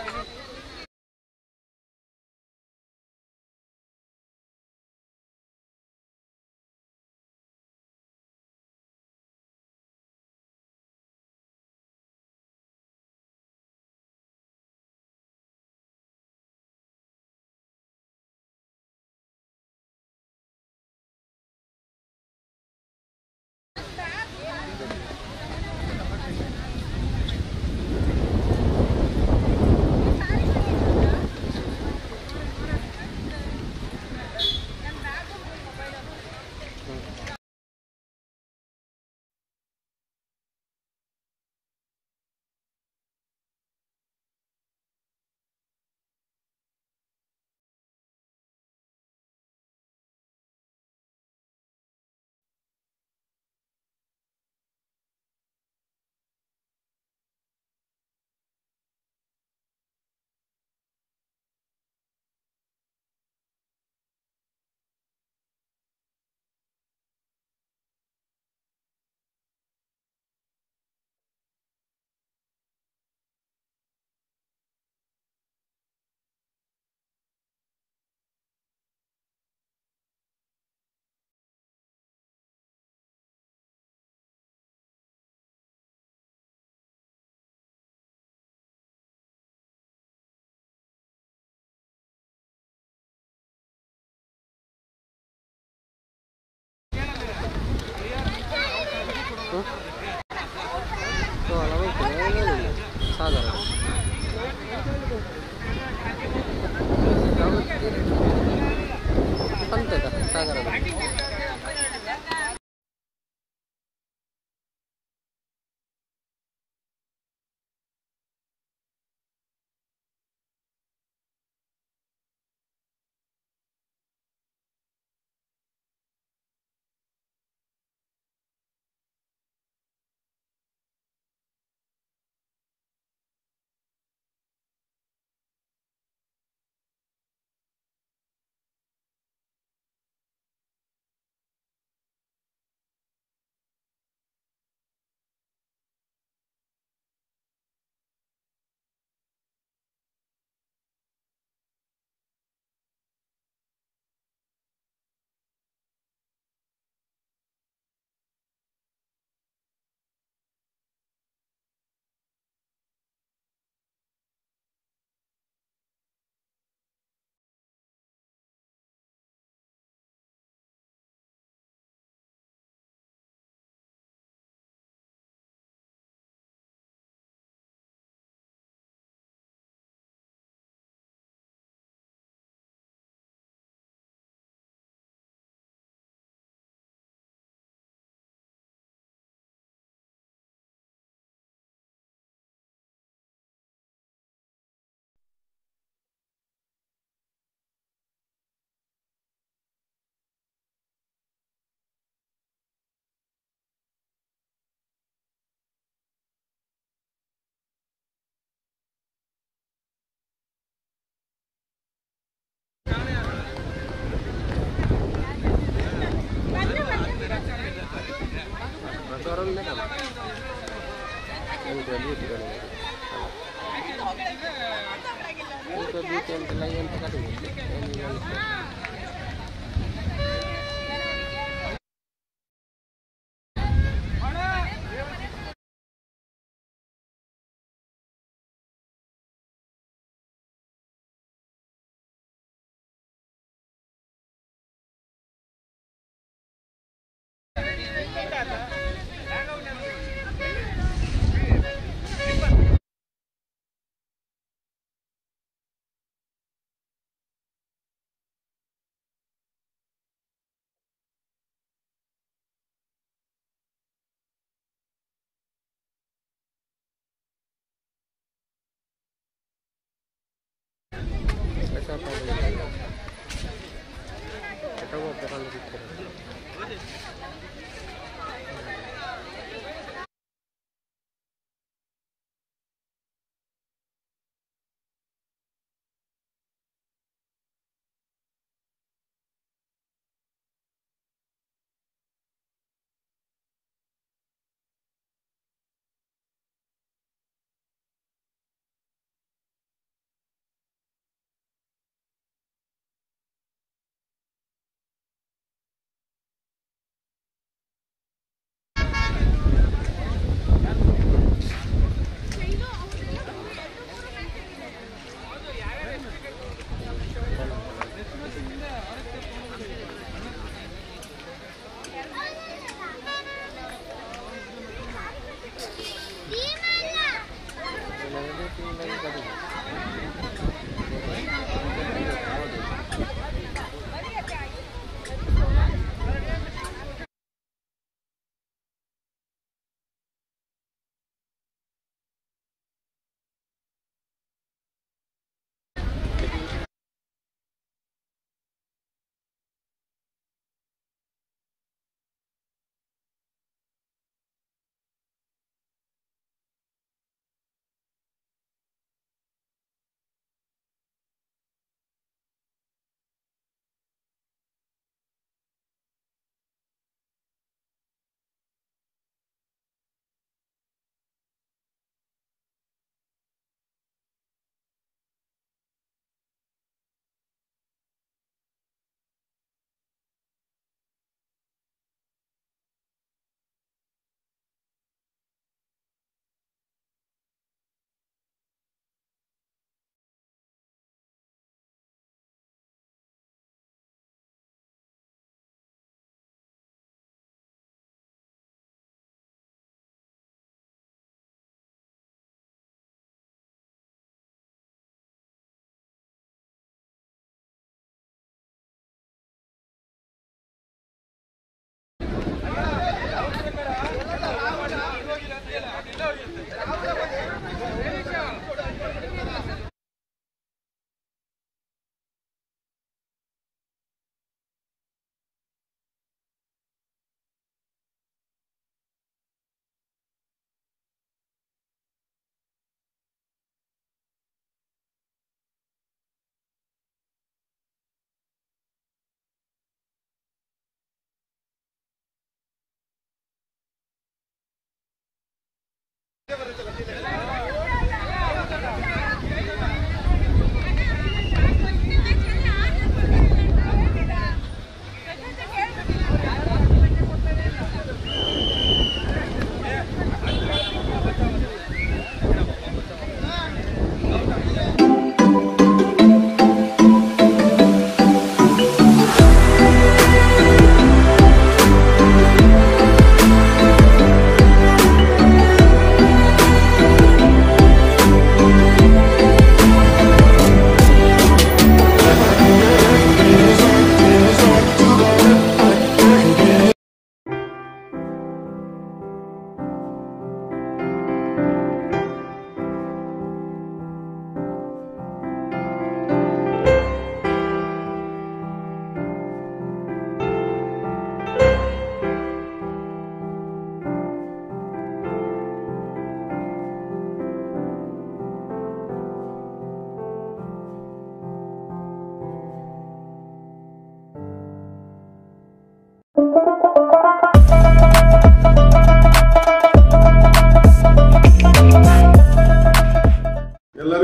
ಸಾಗರ ಪಂತಕ ಸಾಗರ ಭೀತಿ ಅಂತೆಲ್ಲ ಏನು ತಗೊಂಡಿಲ್ಲ ಏನಿಲ್ಲ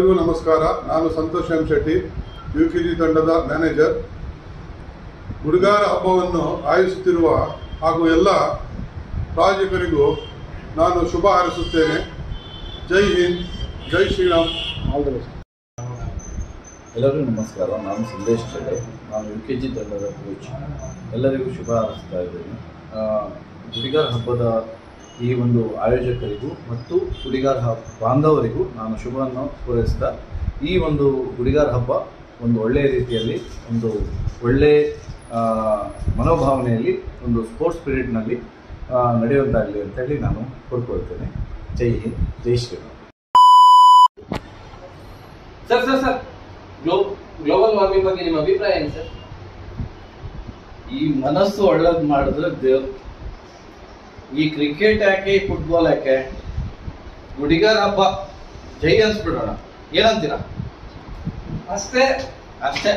ಎಲ್ಲರಿಗೂ ನಮಸ್ಕಾರ ನಾನು Santosh M Shetty U K G ತಂಡದ ಮ್ಯಾನೇಜರ್ ಗುಡಿಗಾರ ಹಬ್ಬವನ್ನು ಆಯೋಜಿಸುತ್ತಿರುವ ಹಾಗೂ ಎಲ್ಲ ಪ್ರಾಯೋಜಕರಿಗೂ ನಾನು ಶುಭ ಹಾರೈಸುತ್ತೇನೆ ಜೈ ಹಿಂದ್ ಜೈ ಶ್ರೀರಾಮ್ ಎಲ್ಲರಿಗೂ ನಮಸ್ಕಾರ ನಾನು ಸಂದೇಶ್ ಚಡೆ ನಾನು ಯು ಕೆ ಜಿ ತಂಡದ ಕೋಚ್ ಎಲ್ಲರಿಗೂ ಶುಭ ಹಾರೈಸ್ತಾ ಇದ್ದೇನೆ ಆ, ಗುಡಿಗಾರ ಹಬ್ಬದ ಈ ಒಂದು ಆಯೋಜಕರಿಗೂ ಮತ್ತು ಗುಡಿಗಾರ ಹಬ್ಬ ಬಾಂಧವರಿಗೂ ನಾನು ಶುಭವನ್ನು ಪೂರೈಸ್ತಾ ಈ ಒಂದು ಗುಡಿಗಾರ ಹಬ್ಬ ಒಂದು ಒಳ್ಳೆಯ ರೀತಿಯಲ್ಲಿ ಒಂದು ಒಳ್ಳೆಯ ಆ, ಮನೋಭಾವನೆಯಲ್ಲಿ ಒಂದು ಸ್ಪೋರ್ಟ್ಸ್ ಸ್ಪಿರಿಟ್ನಲ್ಲಿ ನಡೆಯುವಂತಾಗಲಿ ಅಂತೇಳಿ ನಾನು ಕೋರ್ಕೊಳ್ತೇನೆ ಜೈ ಹಿಂದ್ ಜೈ Shriram sir sir sir glow global warming ಬಗ್ಗೆ ನಿಮ್ಮ ಅಭಿಪ್ರಾಯ ಏನು ಸರ್ ಈ ಮನಸ್ಸು ಒಳ್ಳೇದು ಮಾಡಿದ್ರೆ ದೇವ್ರು ಈ ಕ್ರಿಕೆಟ್ ಯಾಕೆ ಈ ಫುಟ್ಬಾಲ್ ಯಾಕೆ ಗುಡಿಗಾರ ಹಬ್ಬ ಜೈ ಅನ್ಸ್ಬಿಡೋಣ ಏನಂತೀರಾ ಅಷ್ಟೇ ಅಷ್ಟೇ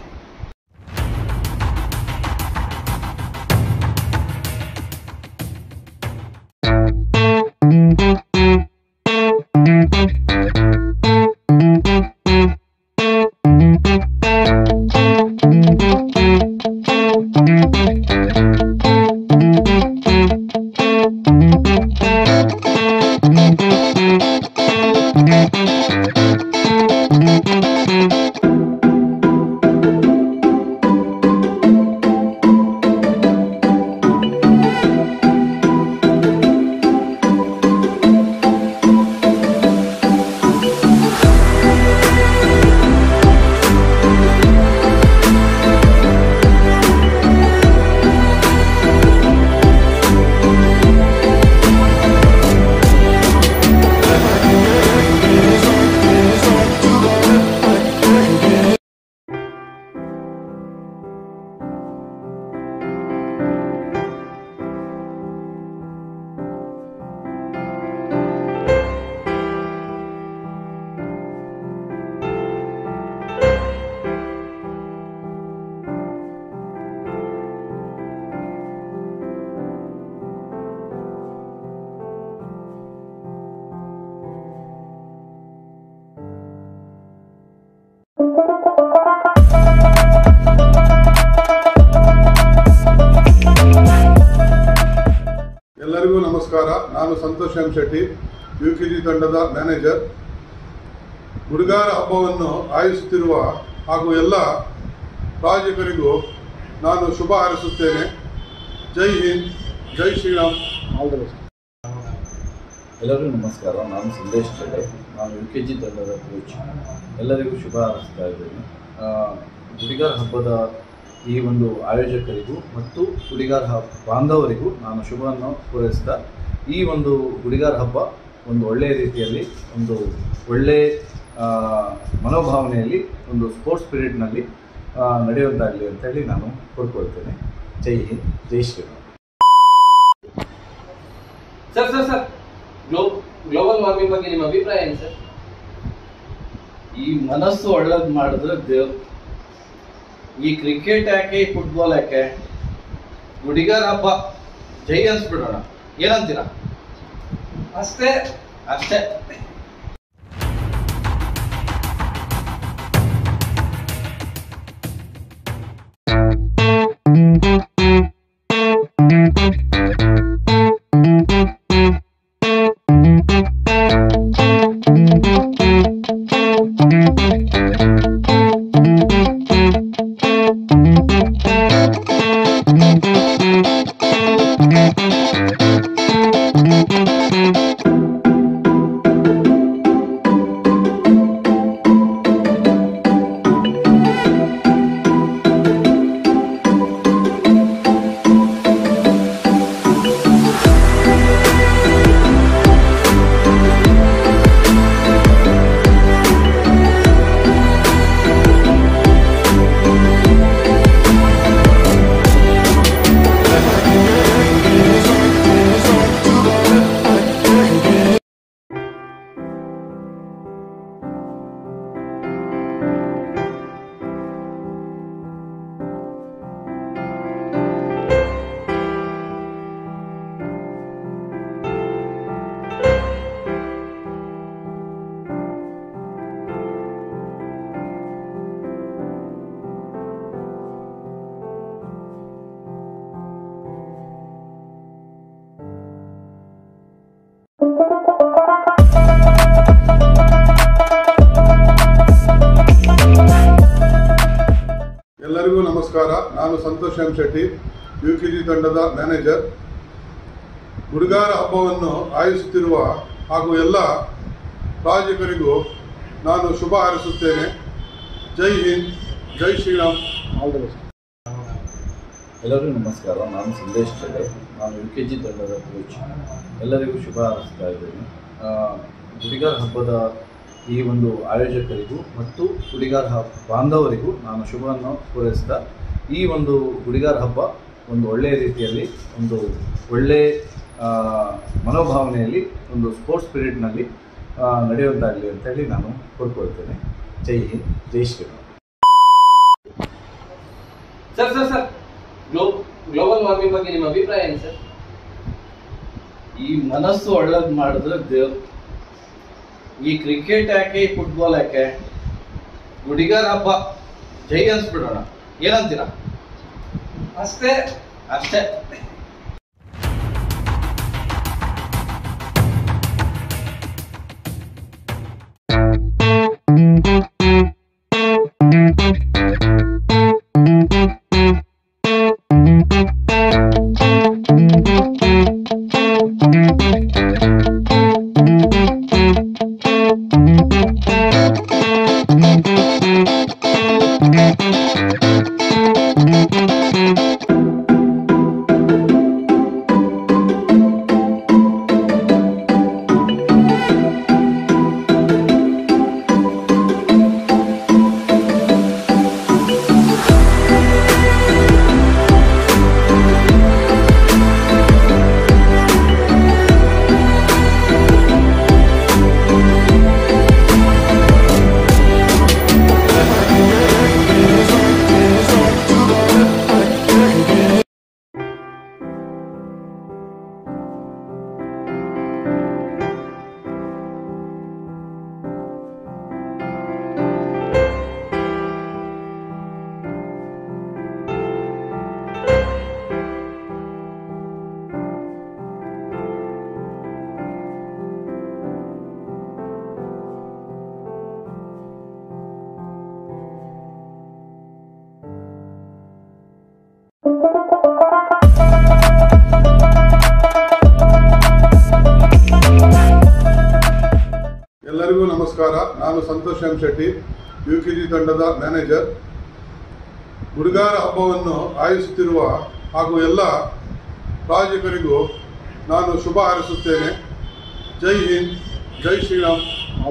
ಎಲ್ಲರಿಗೂ ನಮಸ್ಕಾರ ನಾನು Santosh M Shetty U K G ತಂಡದ ಮ್ಯಾನೇಜರ್ ಗುಡಿಗಾರ ಹಬ್ಬವನ್ನು ಆಯೋಜಿಸುತ್ತಿರುವ ಹಾಗೂ ಎಲ್ಲ ಪ್ರಾಯೋಜಕರಿಗೂ ನಾನು ಶುಭ ಹಾರೈಸುತ್ತೇನೆ ಜೈ ಹಿಂದ್ ಜೈ ಶ್ರೀರಾಮ್ ಎಲ್ಲರಿಗೂ ನಮಸ್ಕಾರ ನಾನು ಸಂದೇಶ್ ಚಡೆ ನಾನು ಯು ಕೆ ಜಿ ತಂಡದ ಕೋಚ್ ಎಲ್ಲರಿಗೂ ಶುಭ ಹಾರೈಸ್ತಾ ಇದ್ದೇನೆ ಆ, ಗುಡಿಗಾರ ಹಬ್ಬದ ಈ ಒಂದು ಆಯೋಜಕರಿಗೂ ಮತ್ತು ಗುಡಿಗಾರ ಹಬ್ಬ ಬಾಂಧವರಿಗೂ ನಾನು ಶುಭವನ್ನು ಪೂರೈಸ್ತಾ ಈ ಒಂದು ಗುಡಿಗಾರ ಹಬ್ಬ ಒಂದು ಒಳ್ಳೆಯ ರೀತಿಯಲ್ಲಿ ಒಂದು ಒಳ್ಳೆಯ ಆ, ಮನೋಭಾವನೆಯಲ್ಲಿ ಒಂದು ಸ್ಪೋರ್ಟ್ಸ್ ಸ್ಪಿರಿಟ್ನಲ್ಲಿ ನಡೆಯುವಂತಾಗಲಿ ಅಂತೇಳಿ ನಾನು ಕೋರ್ಕೊಳ್ತೇನೆ ಜೈ ಹಿಂದ್ ಜೈ Shriram sir sir sir glow global warming ಬಗ್ಗೆ ನಿಮ್ಮ ಅಭಿಪ್ರಾಯ ಏನು ಸರ್ ಈ ಮನಸ್ಸು ಒಳ್ಳೇದು ಮಾಡಿದ್ರೆ ದೇವ್ರು ಈ ಕ್ರಿಕೆಟ್ ಯಾಕೆ ಈ ಫುಟ್ಬಾಲ್ ಯಾಕೆ ಗುಡಿಗಾರ ಹಬ್ಬ ಜೈ ಅನ್ಸ್ಬಿಡೋಣ ಏನಂತೀರಾ ಅಷ್ಟೇ ಅಷ್ಟೇ ನಮಸ್ಕಾರ ನಾನು Santosh M Shetty U K G ತಂಡದ ಮ್ಯಾನೇಜರ್ ಹುಡುಗಾರ ಹಬ್ಬವನ್ನು ಆಯೋಜಿಸುತ್ತಿರುವ ಹಾಗೂ ಎಲ್ಲ ರಾಜಕರಿಗೂ ನಾನು ಶುಭ ಹಾರೈಸುತ್ತೇನೆ ಜೈ ಹಿಂದ್ ಜೈ ಶ್ರೀರಾಮ್ ಎಲ್ಲರಿಗೂ ನಮಸ್ಕಾರ ನಾನು ಸಂದೇಶ್ ಚಲೆ ನಾನು ಯು ಕೆ ಜಿ ತಂಡದ ಕೋಚ್ ಎಲ್ಲರಿಗೂ ಶುಭ ಹಾರೈಸ್ತಾ ಇದ್ದೇನೆ ಆ, ಗುಡಿಗಾರ ಹಬ್ಬದ ಈ ಒಂದು ಆಯೋಜಕರಿಗೂ ಮತ್ತು ಗುಡಿಗಾರ ಹಬ್ಬ ಬಾಂಧವರಿಗೂ ನಾನು ಶುಭವನ್ನು ಪೂರೈಸ್ತಾ ಈ ಒಂದು ಗುಡಿಗಾರ ಹಬ್ಬ ಒಂದು ಒಳ್ಳೆಯ ರೀತಿಯಲ್ಲಿ ಒಂದು ಒಳ್ಳೆಯ ಆ, ಮನೋಭಾವನೆಯಲ್ಲಿ ಒಂದು ಸ್ಪೋರ್ಟ್ಸ್ ಸ್ಪಿರಿಟ್ನಲ್ಲಿ ನಡೆಯುವಂತಾಗಲಿ ಅಂತೇಳಿ ನಾನು ಕೋರ್ಕೊಳ್ತೇನೆ ಜೈ ಹಿಂದ್ ಜೈ Shriram sir sir sir glow global warming ಬಗ್ಗೆ ನಿಮ್ಮ ಅಭಿಪ್ರಾಯ ಏನು ಸರ್ ಈ ಮನಸ್ಸು ಒಳ್ಳೇದು ಮಾಡಿದ್ರೆ ದೇವ್ರು ಈ ಕ್ರಿಕೆಟ್ ಯಾಕೆ ಈ ಫುಟ್ಬಾಲ್ ಯಾಕೆ ಗುಡಿಗಾರ ಹಬ್ಬ ಜೈ ಅನ್ಸ್ಬಿಡೋಣ ಏನಂತೀರಾ ಅಷ್ಟೇ ಅಷ್ಟೇ ಎಲ್ಲರಿಗೂ ನಮಸ್ಕಾರ ನಾನು Santosh M Shetty U K G ತಂಡದ ಮ್ಯಾನೇಜರ್ ಹುಡುಗಾರ ಹಬ್ಬವನ್ನು ಆಯೋಜಿಸುತ್ತಿರುವ ಹಾಗೂ ಎಲ್ಲ ರಾಜಕರಿಗೂ ನಾನು ಶುಭ ಹಾರೈಸುತ್ತೇನೆ ಜೈ ಹಿಂದ್ ಜೈ ಶ್ರೀರಾಮ್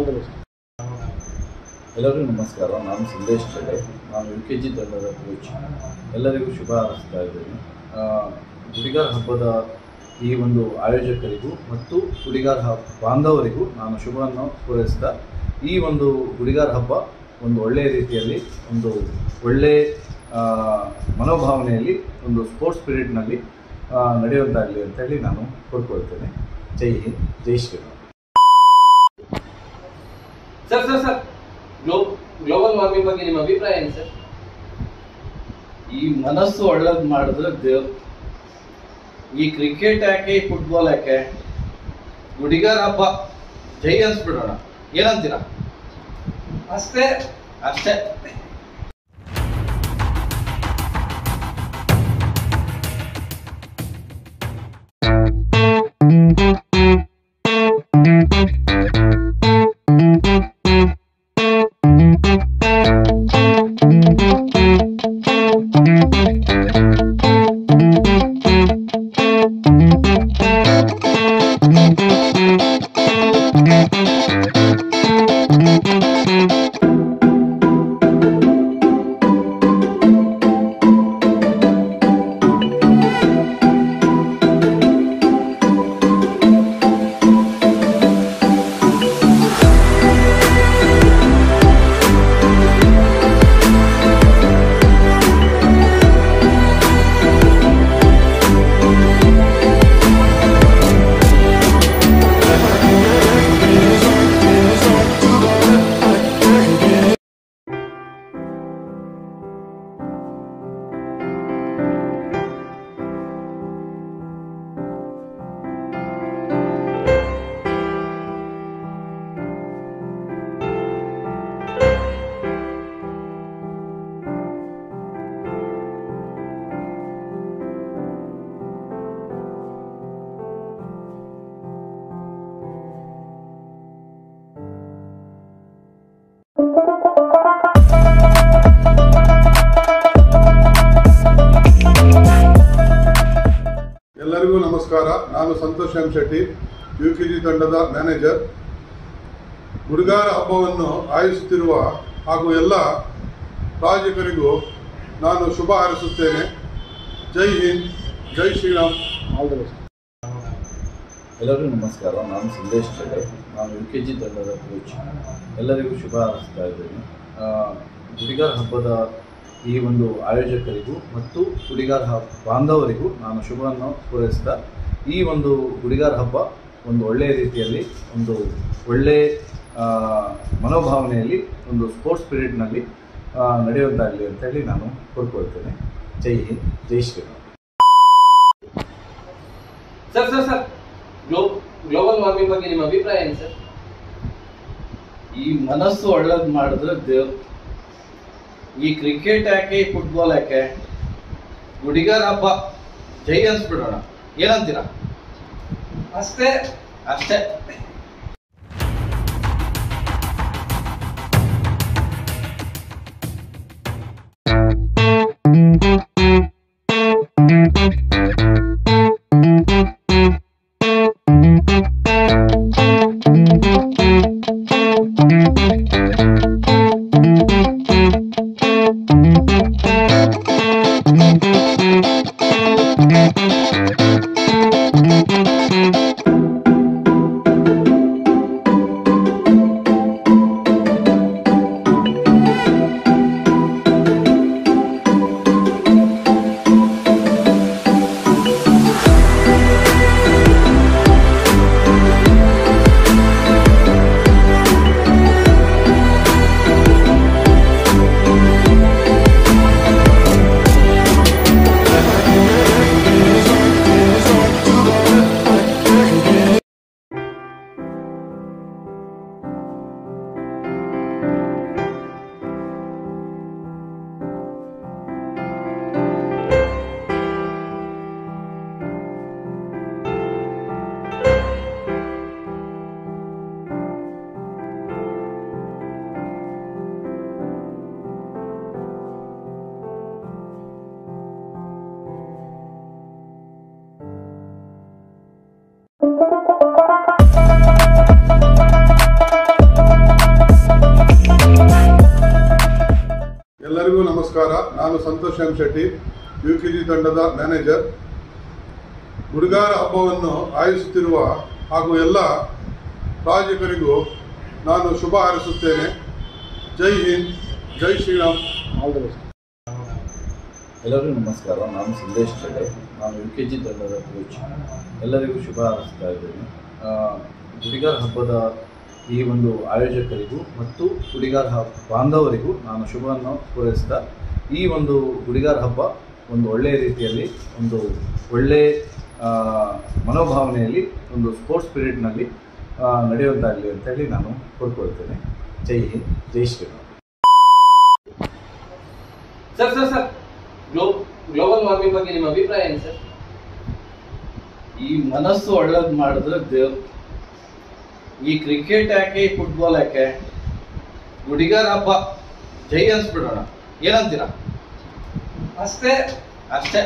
ಎಲ್ಲರಿಗೂ ನಮಸ್ಕಾರ ನಾನು ಸಂದೇಶ್ ಚಲೆ ನಾನು ಯು ಕೆ ಜಿ ತಂಡದ ಕೋಚ್ ಎಲ್ಲರಿಗೂ ಶುಭ ಹಾರೈಸ್ತಾ ಇದ್ದೇನೆ ಆ, ಗುಡಿಗಾರ ಹಬ್ಬದ ಈ ಒಂದು ಆಯೋಜಕರಿಗೂ ಮತ್ತು ಗುಡಿಗಾರ ಹಬ್ಬ ಬಾಂಧವರಿಗೂ ನಾನು ಶುಭವನ್ನು ಪೂರೈಸ್ತಾ ಈ ಒಂದು ಗುಡಿಗಾರ ಹಬ್ಬ ಒಂದು ಒಳ್ಳೆಯ ರೀತಿಯಲ್ಲಿ ಒಂದು ಒಳ್ಳೆಯ ಆ, ಮನೋಭಾವನೆಯಲ್ಲಿ ಒಂದು ಸ್ಪೋರ್ಟ್ಸ್ ಸ್ಪಿರಿಟ್ನಲ್ಲಿ ನಡೆಯುವಂತಾಗಲಿ ಅಂತೇಳಿ ನಾನು ಕೋರ್ಕೊಳ್ತೇನೆ ಜೈ ಹಿಂದ್ ಜೈ Shriram sir sir sir glow global warming ಬಗ್ಗೆ ನಿಮ್ಮ ಅಭಿಪ್ರಾಯ ಏನು ಸರ್ ಈ ಮನಸ್ಸು ಒಳ್ಳೇದು ಮಾಡಿದ್ರೆ ದೇವ್ರು ಈ ಕ್ರಿಕೆಟ್ ಯಾಕೆ ಈ ಫುಟ್ಬಾಲ್ ಯಾಕೆ ಗುಡಿಗಾರ ಹಬ್ಬ ಜೈ ಅನ್ಸ್ಬಿಡೋಣ ಏನಂತೀರಾ ಅಷ್ಟೇ ಅಷ್ಟೇ ಎಲ್ಲರಿಗೂ ನಮಸ್ಕಾರ ನಾನು Santosh M Shetty U K G ತಂಡದ ಮ್ಯಾನೇಜರ್ ಗುರುಗಾರ ಹಬ್ಬವನ್ನು ಆಯೋಜಿಸುತ್ತಿರುವ ಹಾಗೂ ಎಲ್ಲ ಪ್ರಾಯೋಜಕರಿಗೂ ನಾನು ಶುಭ ಹಾರೈಸುತ್ತೇನೆ ಜೈ ಹಿಂದ್ ಜೈ ಶ್ರೀರಾಮ್ ಎಲ್ಲರಿಗೂ ನಮಸ್ಕಾರ ನಾನು ಸಂದೇಶ್ ಚಡೆ ನಾನು ಯು ಕೆ ಜಿ ತಂಡದ ಕೋಚ್ ಎಲ್ಲರಿಗೂ ಶುಭ ಹಾರೈಸ್ತಾ ಇದ್ದೇನೆ ಆ, ಗುಡಿಗಾರ ಹಬ್ಬದ ಈ ಒಂದು ಆಯೋಜಕರಿಗೂ ಮತ್ತು ಗುಡಿಗಾರ ಹಬ್ಬ ಬಾಂಧವರಿಗೂ ನಾನು ಶುಭವನ್ನು ಪೂರೈಸ್ತಾ ಈ ಒಂದು ಗುಡಿಗಾರ ಹಬ್ಬ ಒಂದು ಒಳ್ಳೆಯ ರೀತಿಯಲ್ಲಿ ಒಂದು ಒಳ್ಳೆಯ ಆ, ಮನೋಭಾವನೆಯಲ್ಲಿ ಒಂದು ಸ್ಪೋರ್ಟ್ಸ್ ಸ್ಪಿರಿಟ್ನಲ್ಲಿ ನಡೆಯುವಂತಾಗಲಿ ಅಂತೇಳಿ ನಾನು ಕೋರ್ಕೊಳ್ತೇನೆ ಜೈ ಹಿಂದ್ ಜೈ Shriram sir sir sir glow global warming ಬಗ್ಗೆ ನಿಮ್ಮ ಅಭಿಪ್ರಾಯ ಏನು ಸರ್ ಈ ಮನಸ್ಸು ಒಳ್ಳೇದು ಮಾಡಿದ್ರೆ ದೇವ್ರು ಈ ಕ್ರಿಕೆಟ್ ಯಾಕೆ ಈ ಫುಟ್ಬಾಲ್ ಯಾಕೆ ಗುಡಿಗಾರ ಹಬ್ಬ ಜೈ ಅನ್ಸ್ಬಿಡೋಣ ಏನಂತೀರಾ ಅಷ್ಟೇ ಅಷ್ಟೇ ಎಲ್ಲರಿಗೂ ನಮಸ್ಕಾರ ನಾನು Santosh M Shetty U K G ತಂಡದ ಮ್ಯಾನೇಜರ್ ಗುರುಗಾರ ಹಬ್ಬವನ್ನು ಆಯೋಜಿಸುತ್ತಿರುವ ಹಾಗೂ ಎಲ್ಲ ಪ್ರಾಯೋಜಕರಿಗೂ ನಾನು ಶುಭ ಹಾರೈಸುತ್ತೇನೆ ಜೈ ಹಿಂದ್ ಜೈ ಶ್ರೀರಾಮ್ ಎಲ್ಲರಿಗೂ ನಮಸ್ಕಾರ ನಾನು ಸಂದೇಶ್ ಚಡೆ ನಾನು ಯು ಕೆ ಜಿ ತಂಡದ ಕೋಚ್ ಎಲ್ಲರಿಗೂ ಶುಭ ಹಾರೈಸ್ತಾ ಇದ್ದೇನೆ ಆ, ಗುಡಿಗಾರ ಹಬ್ಬದ ಈ ಒಂದು ಆಯೋಜಕರಿಗೂ ಮತ್ತು ಗುಡಿಗಾರ ಹಬ್ಬ ಬಾಂಧವರಿಗೂ ನಾನು ಶುಭವನ್ನು ಪೂರೈಸ್ತಾ ಈ ಒಂದು ಗುಡಿಗಾರ ಹಬ್ಬ ಒಂದು ಒಳ್ಳೆಯ ರೀತಿಯಲ್ಲಿ ಒಂದು ಒಳ್ಳೆಯ ಆ, ಮನೋಭಾವನೆಯಲ್ಲಿ ಒಂದು ಸ್ಪೋರ್ಟ್ಸ್ ಸ್ಪಿರಿಟ್ನಲ್ಲಿ ನಡೆಯುವಂತಾಗಲಿ ಅಂತೇಳಿ ನಾನು ಕೋರ್ಕೊಳ್ತೇನೆ ಜೈ ಹಿಂದ್ ಜೈ Shriram sir sir sir glow global warming ಬಗ್ಗೆ ನಿಮ್ಮ ಅಭಿಪ್ರಾಯ ಏನು ಸರ್ ಈ ಮನಸ್ಸು ಒಳ್ಳೇದು ಮಾಡಿದ್ರೆ ದೇವ್ರು ಈ ಕ್ರಿಕೆಟ್ ಯಾಕೆ ಈ ಫುಟ್ಬಾಲ್ ಯಾಕೆ ಗುಡಿಗಾರ ಹಬ್ಬ ಜೈ ಅನ್ಸ್ಬಿಡೋಣ ಏನಂತೀರಾ ಅಷ್ಟೇ ಅಷ್ಟೇ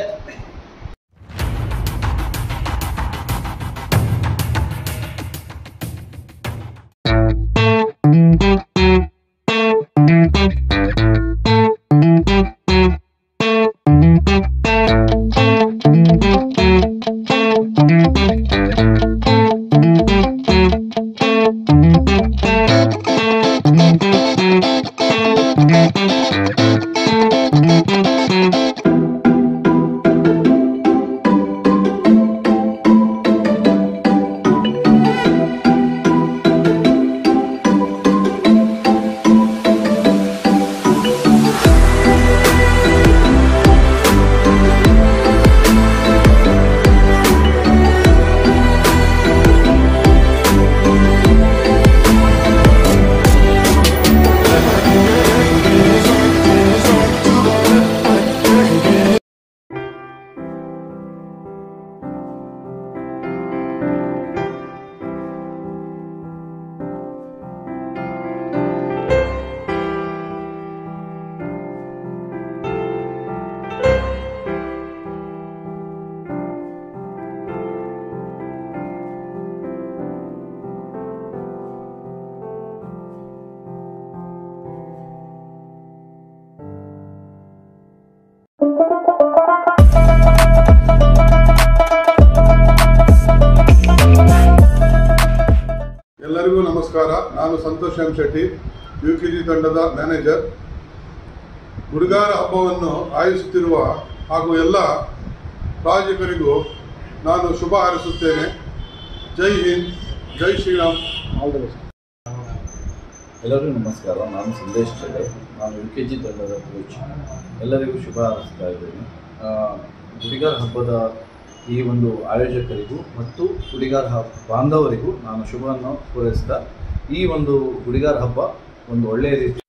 ನಮಸ್ಕಾರ ನಾನು Santosh M Shetty U K G ತಂಡದ ಮ್ಯಾನೇಜರ್ ಗುಡಿಗಾರ ಹಬ್ಬವನ್ನು ಆಯೋಜಿಸುತ್ತಿರುವ ಹಾಗೂ ಎಲ್ಲ ಪ್ರಾಯೋಜಕರಿಗೂ ನಾನು ಶುಭ ಹಾರೈಸುತ್ತೇನೆ ಜೈ ಹಿಂದ್ ಜೈ ಶ್ರೀರಾಮ್ ಎಲ್ಲರಿಗೂ ನಮಸ್ಕಾರ ನಾನು ಸಂದೇಶ್ ಚಡೆ ನಾನು ಯು ಕೆ ಜಿ ತಂಡದ ಕೋಚ್ ಎಲ್ಲರಿಗೂ ಶುಭ ಹಾರೈಸ್ತಾ ಇದ್ದೇನೆ ಆ, ಗುಡಿಗಾರ ಹಬ್ಬದ ಈ ಒಂದು ಆಯೋಜಕರಿಗೂ ಮತ್ತು ಗುಡಿಗಾರ ಹಬ್ಬ ಬಾಂಧವರಿಗೂ ನಾನು ಶುಭವನ್ನು ಪೂರೈಸ್ತಾ ಈ ಒಂದು ಗುಡಿಗಾರ ಹಬ್ಬ ಒಂದು ಒಳ್ಳೆಯ ರೀತಿ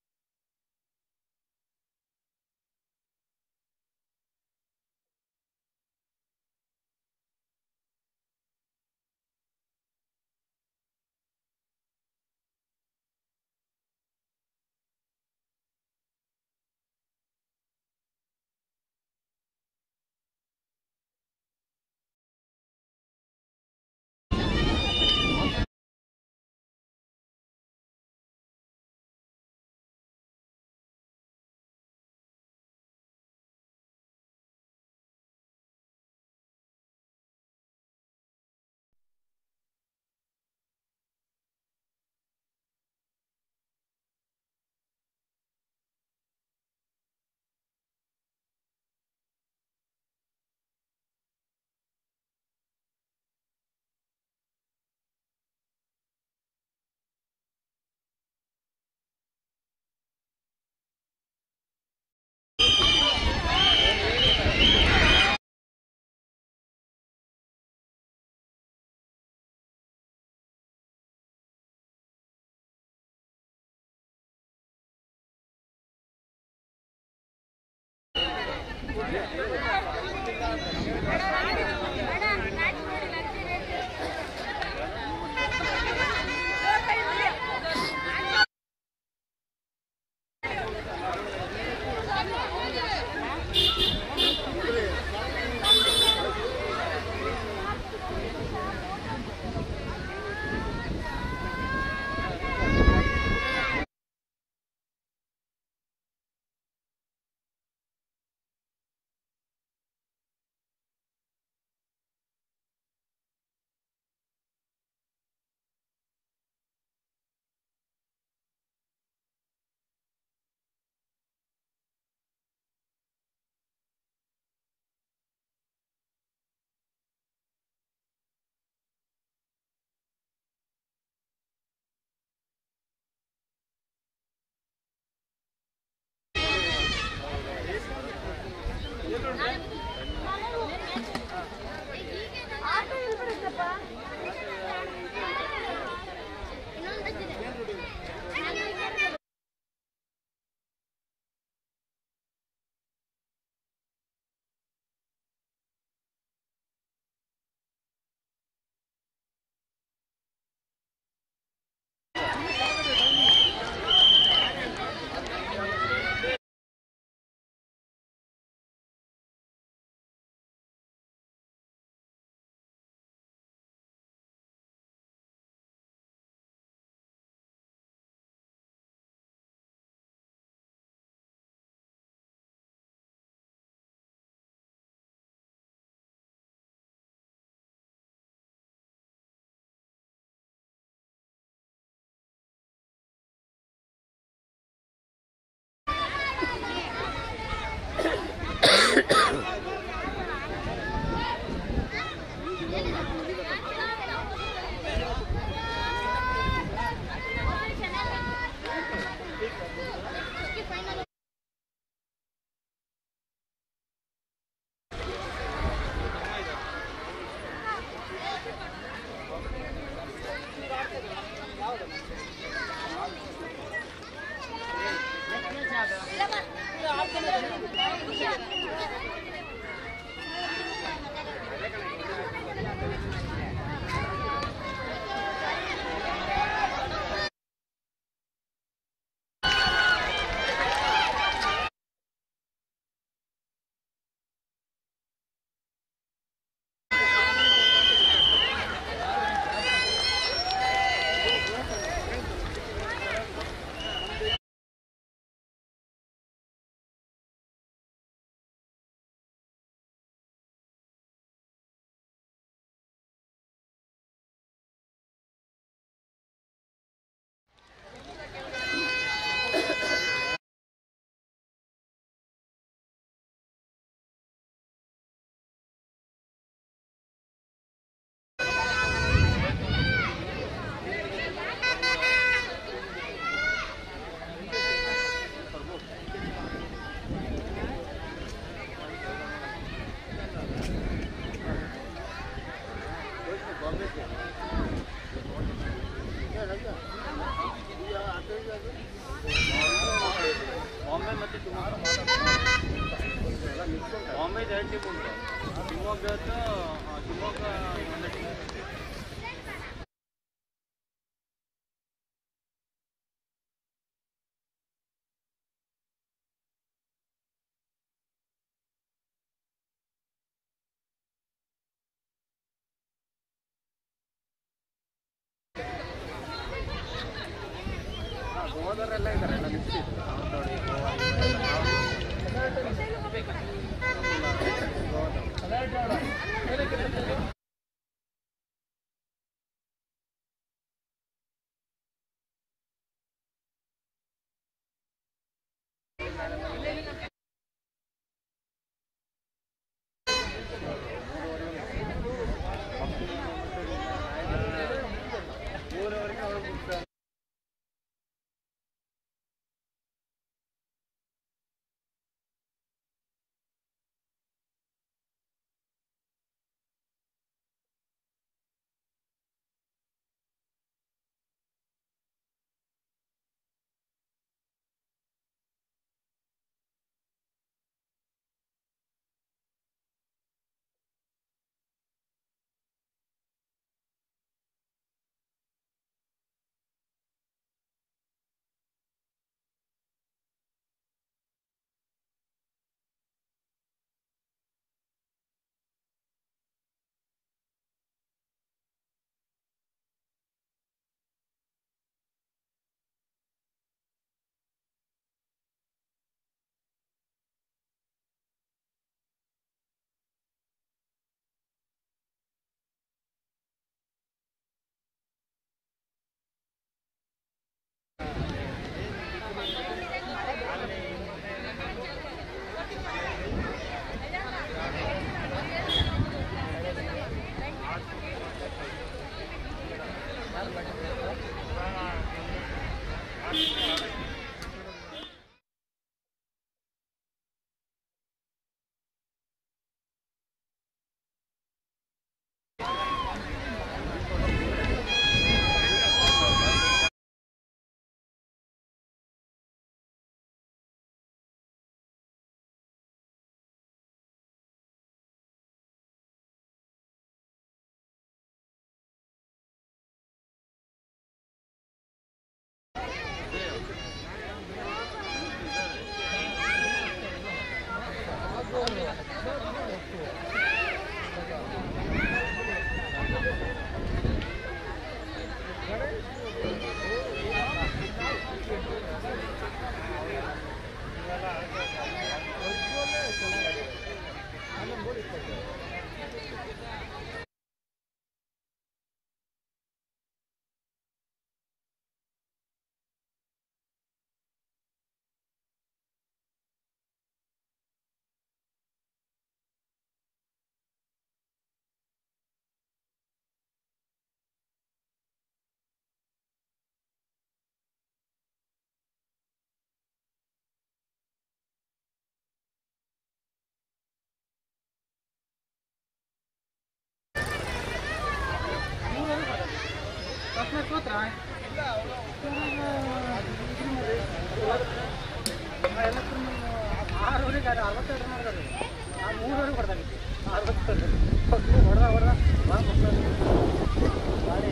ಆರೂವರೆಗೆ ಅರವತ್ತೆರಡು ಮಾಡಿದ್ರೆ ನಾವು ಮೂರುವರೆಗೆ ಕೊಡ್ತಾಗಿತ್ತು ಅರವತ್ತೆರಡು ಹೊಡೆದ ಹೊಡೆದ ಭಾಳ ಗಾಡಿ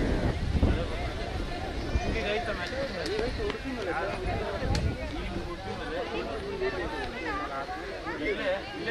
ಈಗ ಐತೆ ಮ್ಯಾಚ್ ಉಡುಪಿ ಮೇಲೆ ಇಲ್ಲೇ ಇಲ್ಲೇ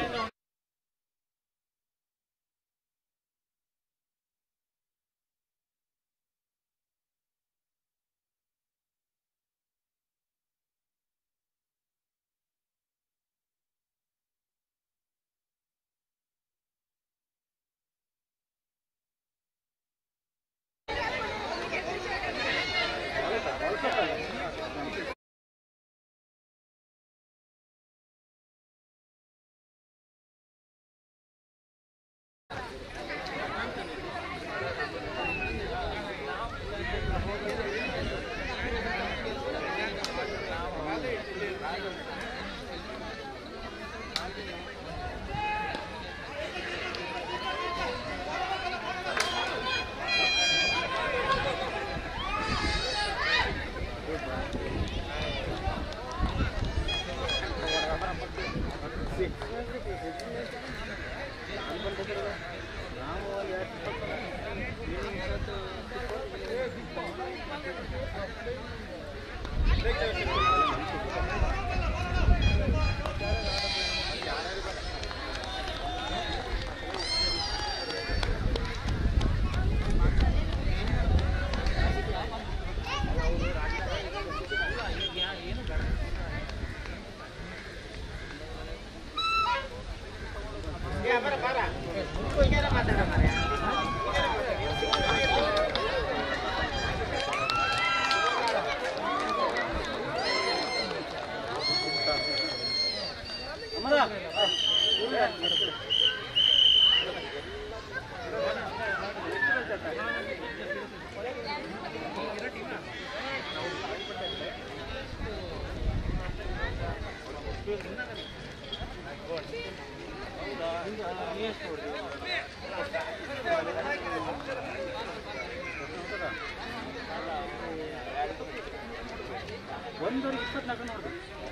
ಒಂದೂವರೆ ಇಪ್ಪತ್ನಾಲ್ಕು ನೋಡಿದ್ವಿ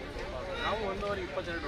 ನಾವು ಒಂದೂವರೆ ಇಪ್ಪತ್ತೆರಡು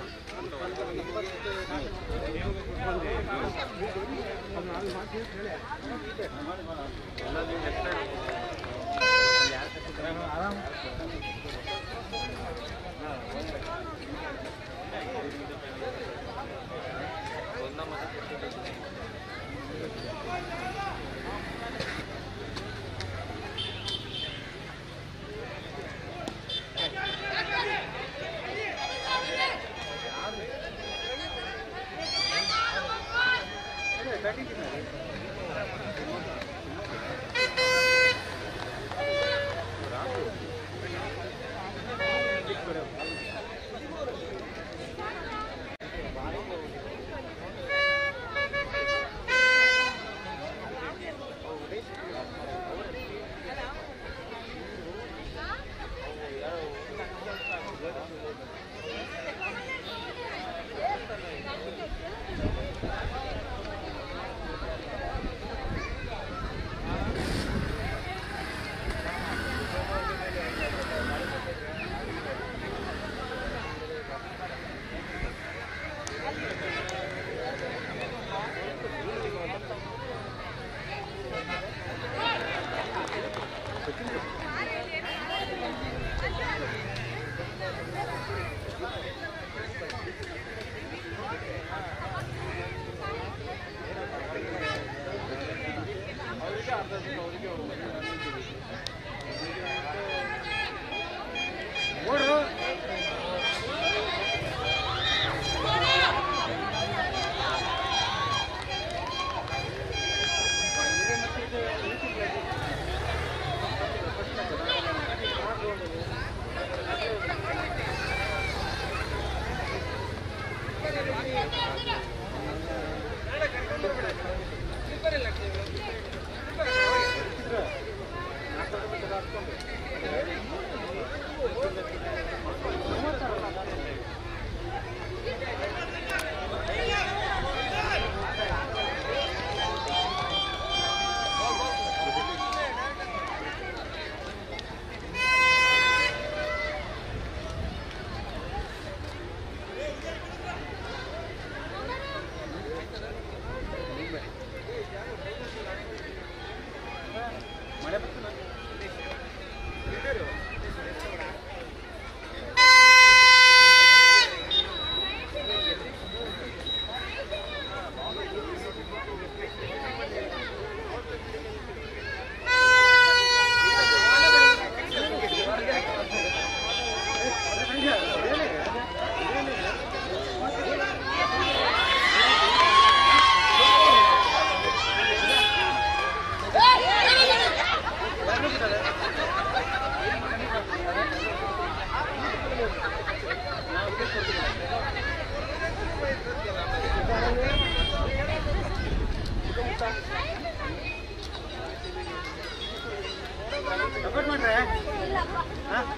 ಸಪೋರ್ಟ್ ಮಾಡ್ರೆ ಹಾಂ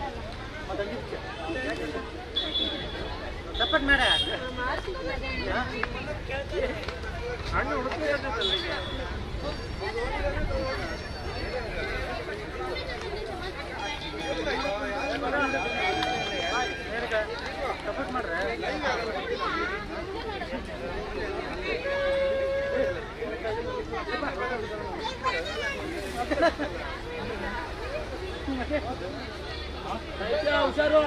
ಸಪೋರ್ಟ್ ಮಾಡ ಹಣ್ಣು ಹುಡುಕಿ ಸಪೋರ್ಟ್ ಮಾಡ್ರೆ ಹುಷಾರು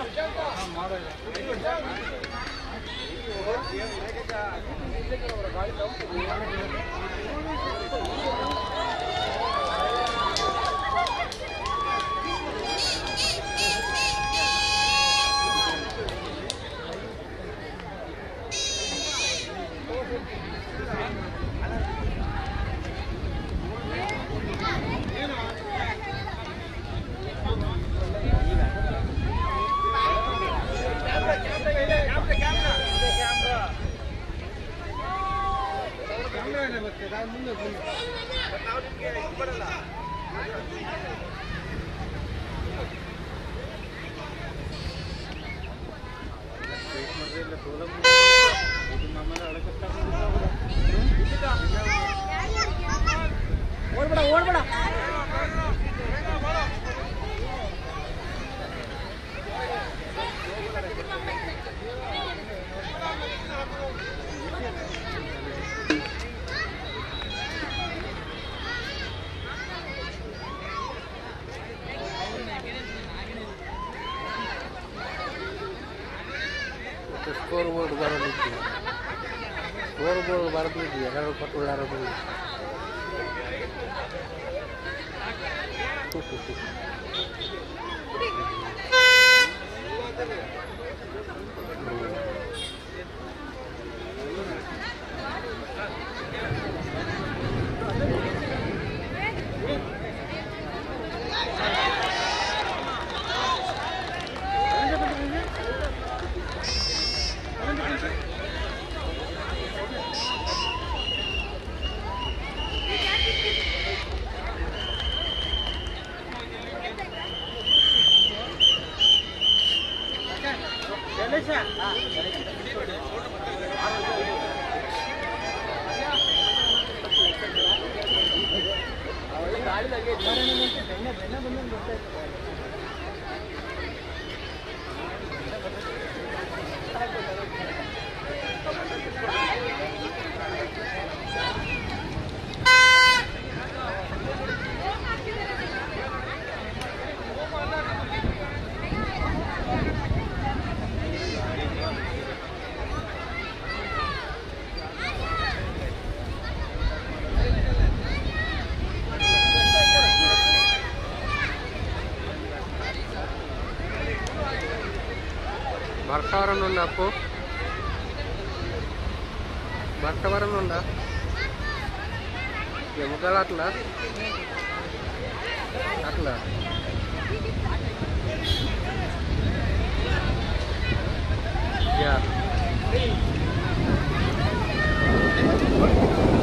ಓಡ್ಬೇಡ ಓಡ್ಬೇಡ ಸ್ಕೋರ್ ಬೋರ್ಡ್ ಬರೋದಿತ್ತು ಸ್ಕೋರ್ ಬೋರ್ಡ್ ಬರೆದಿದ್ವಿ ಎರಡು ಪಟ್ಟುಳ್ಳಾರ ಬಂದು భర్త ఎవరన్నా ఉందా అప్పు భర్త ఎవరన్నా ఉందా ఎముకలు అట్లా అట్లా యా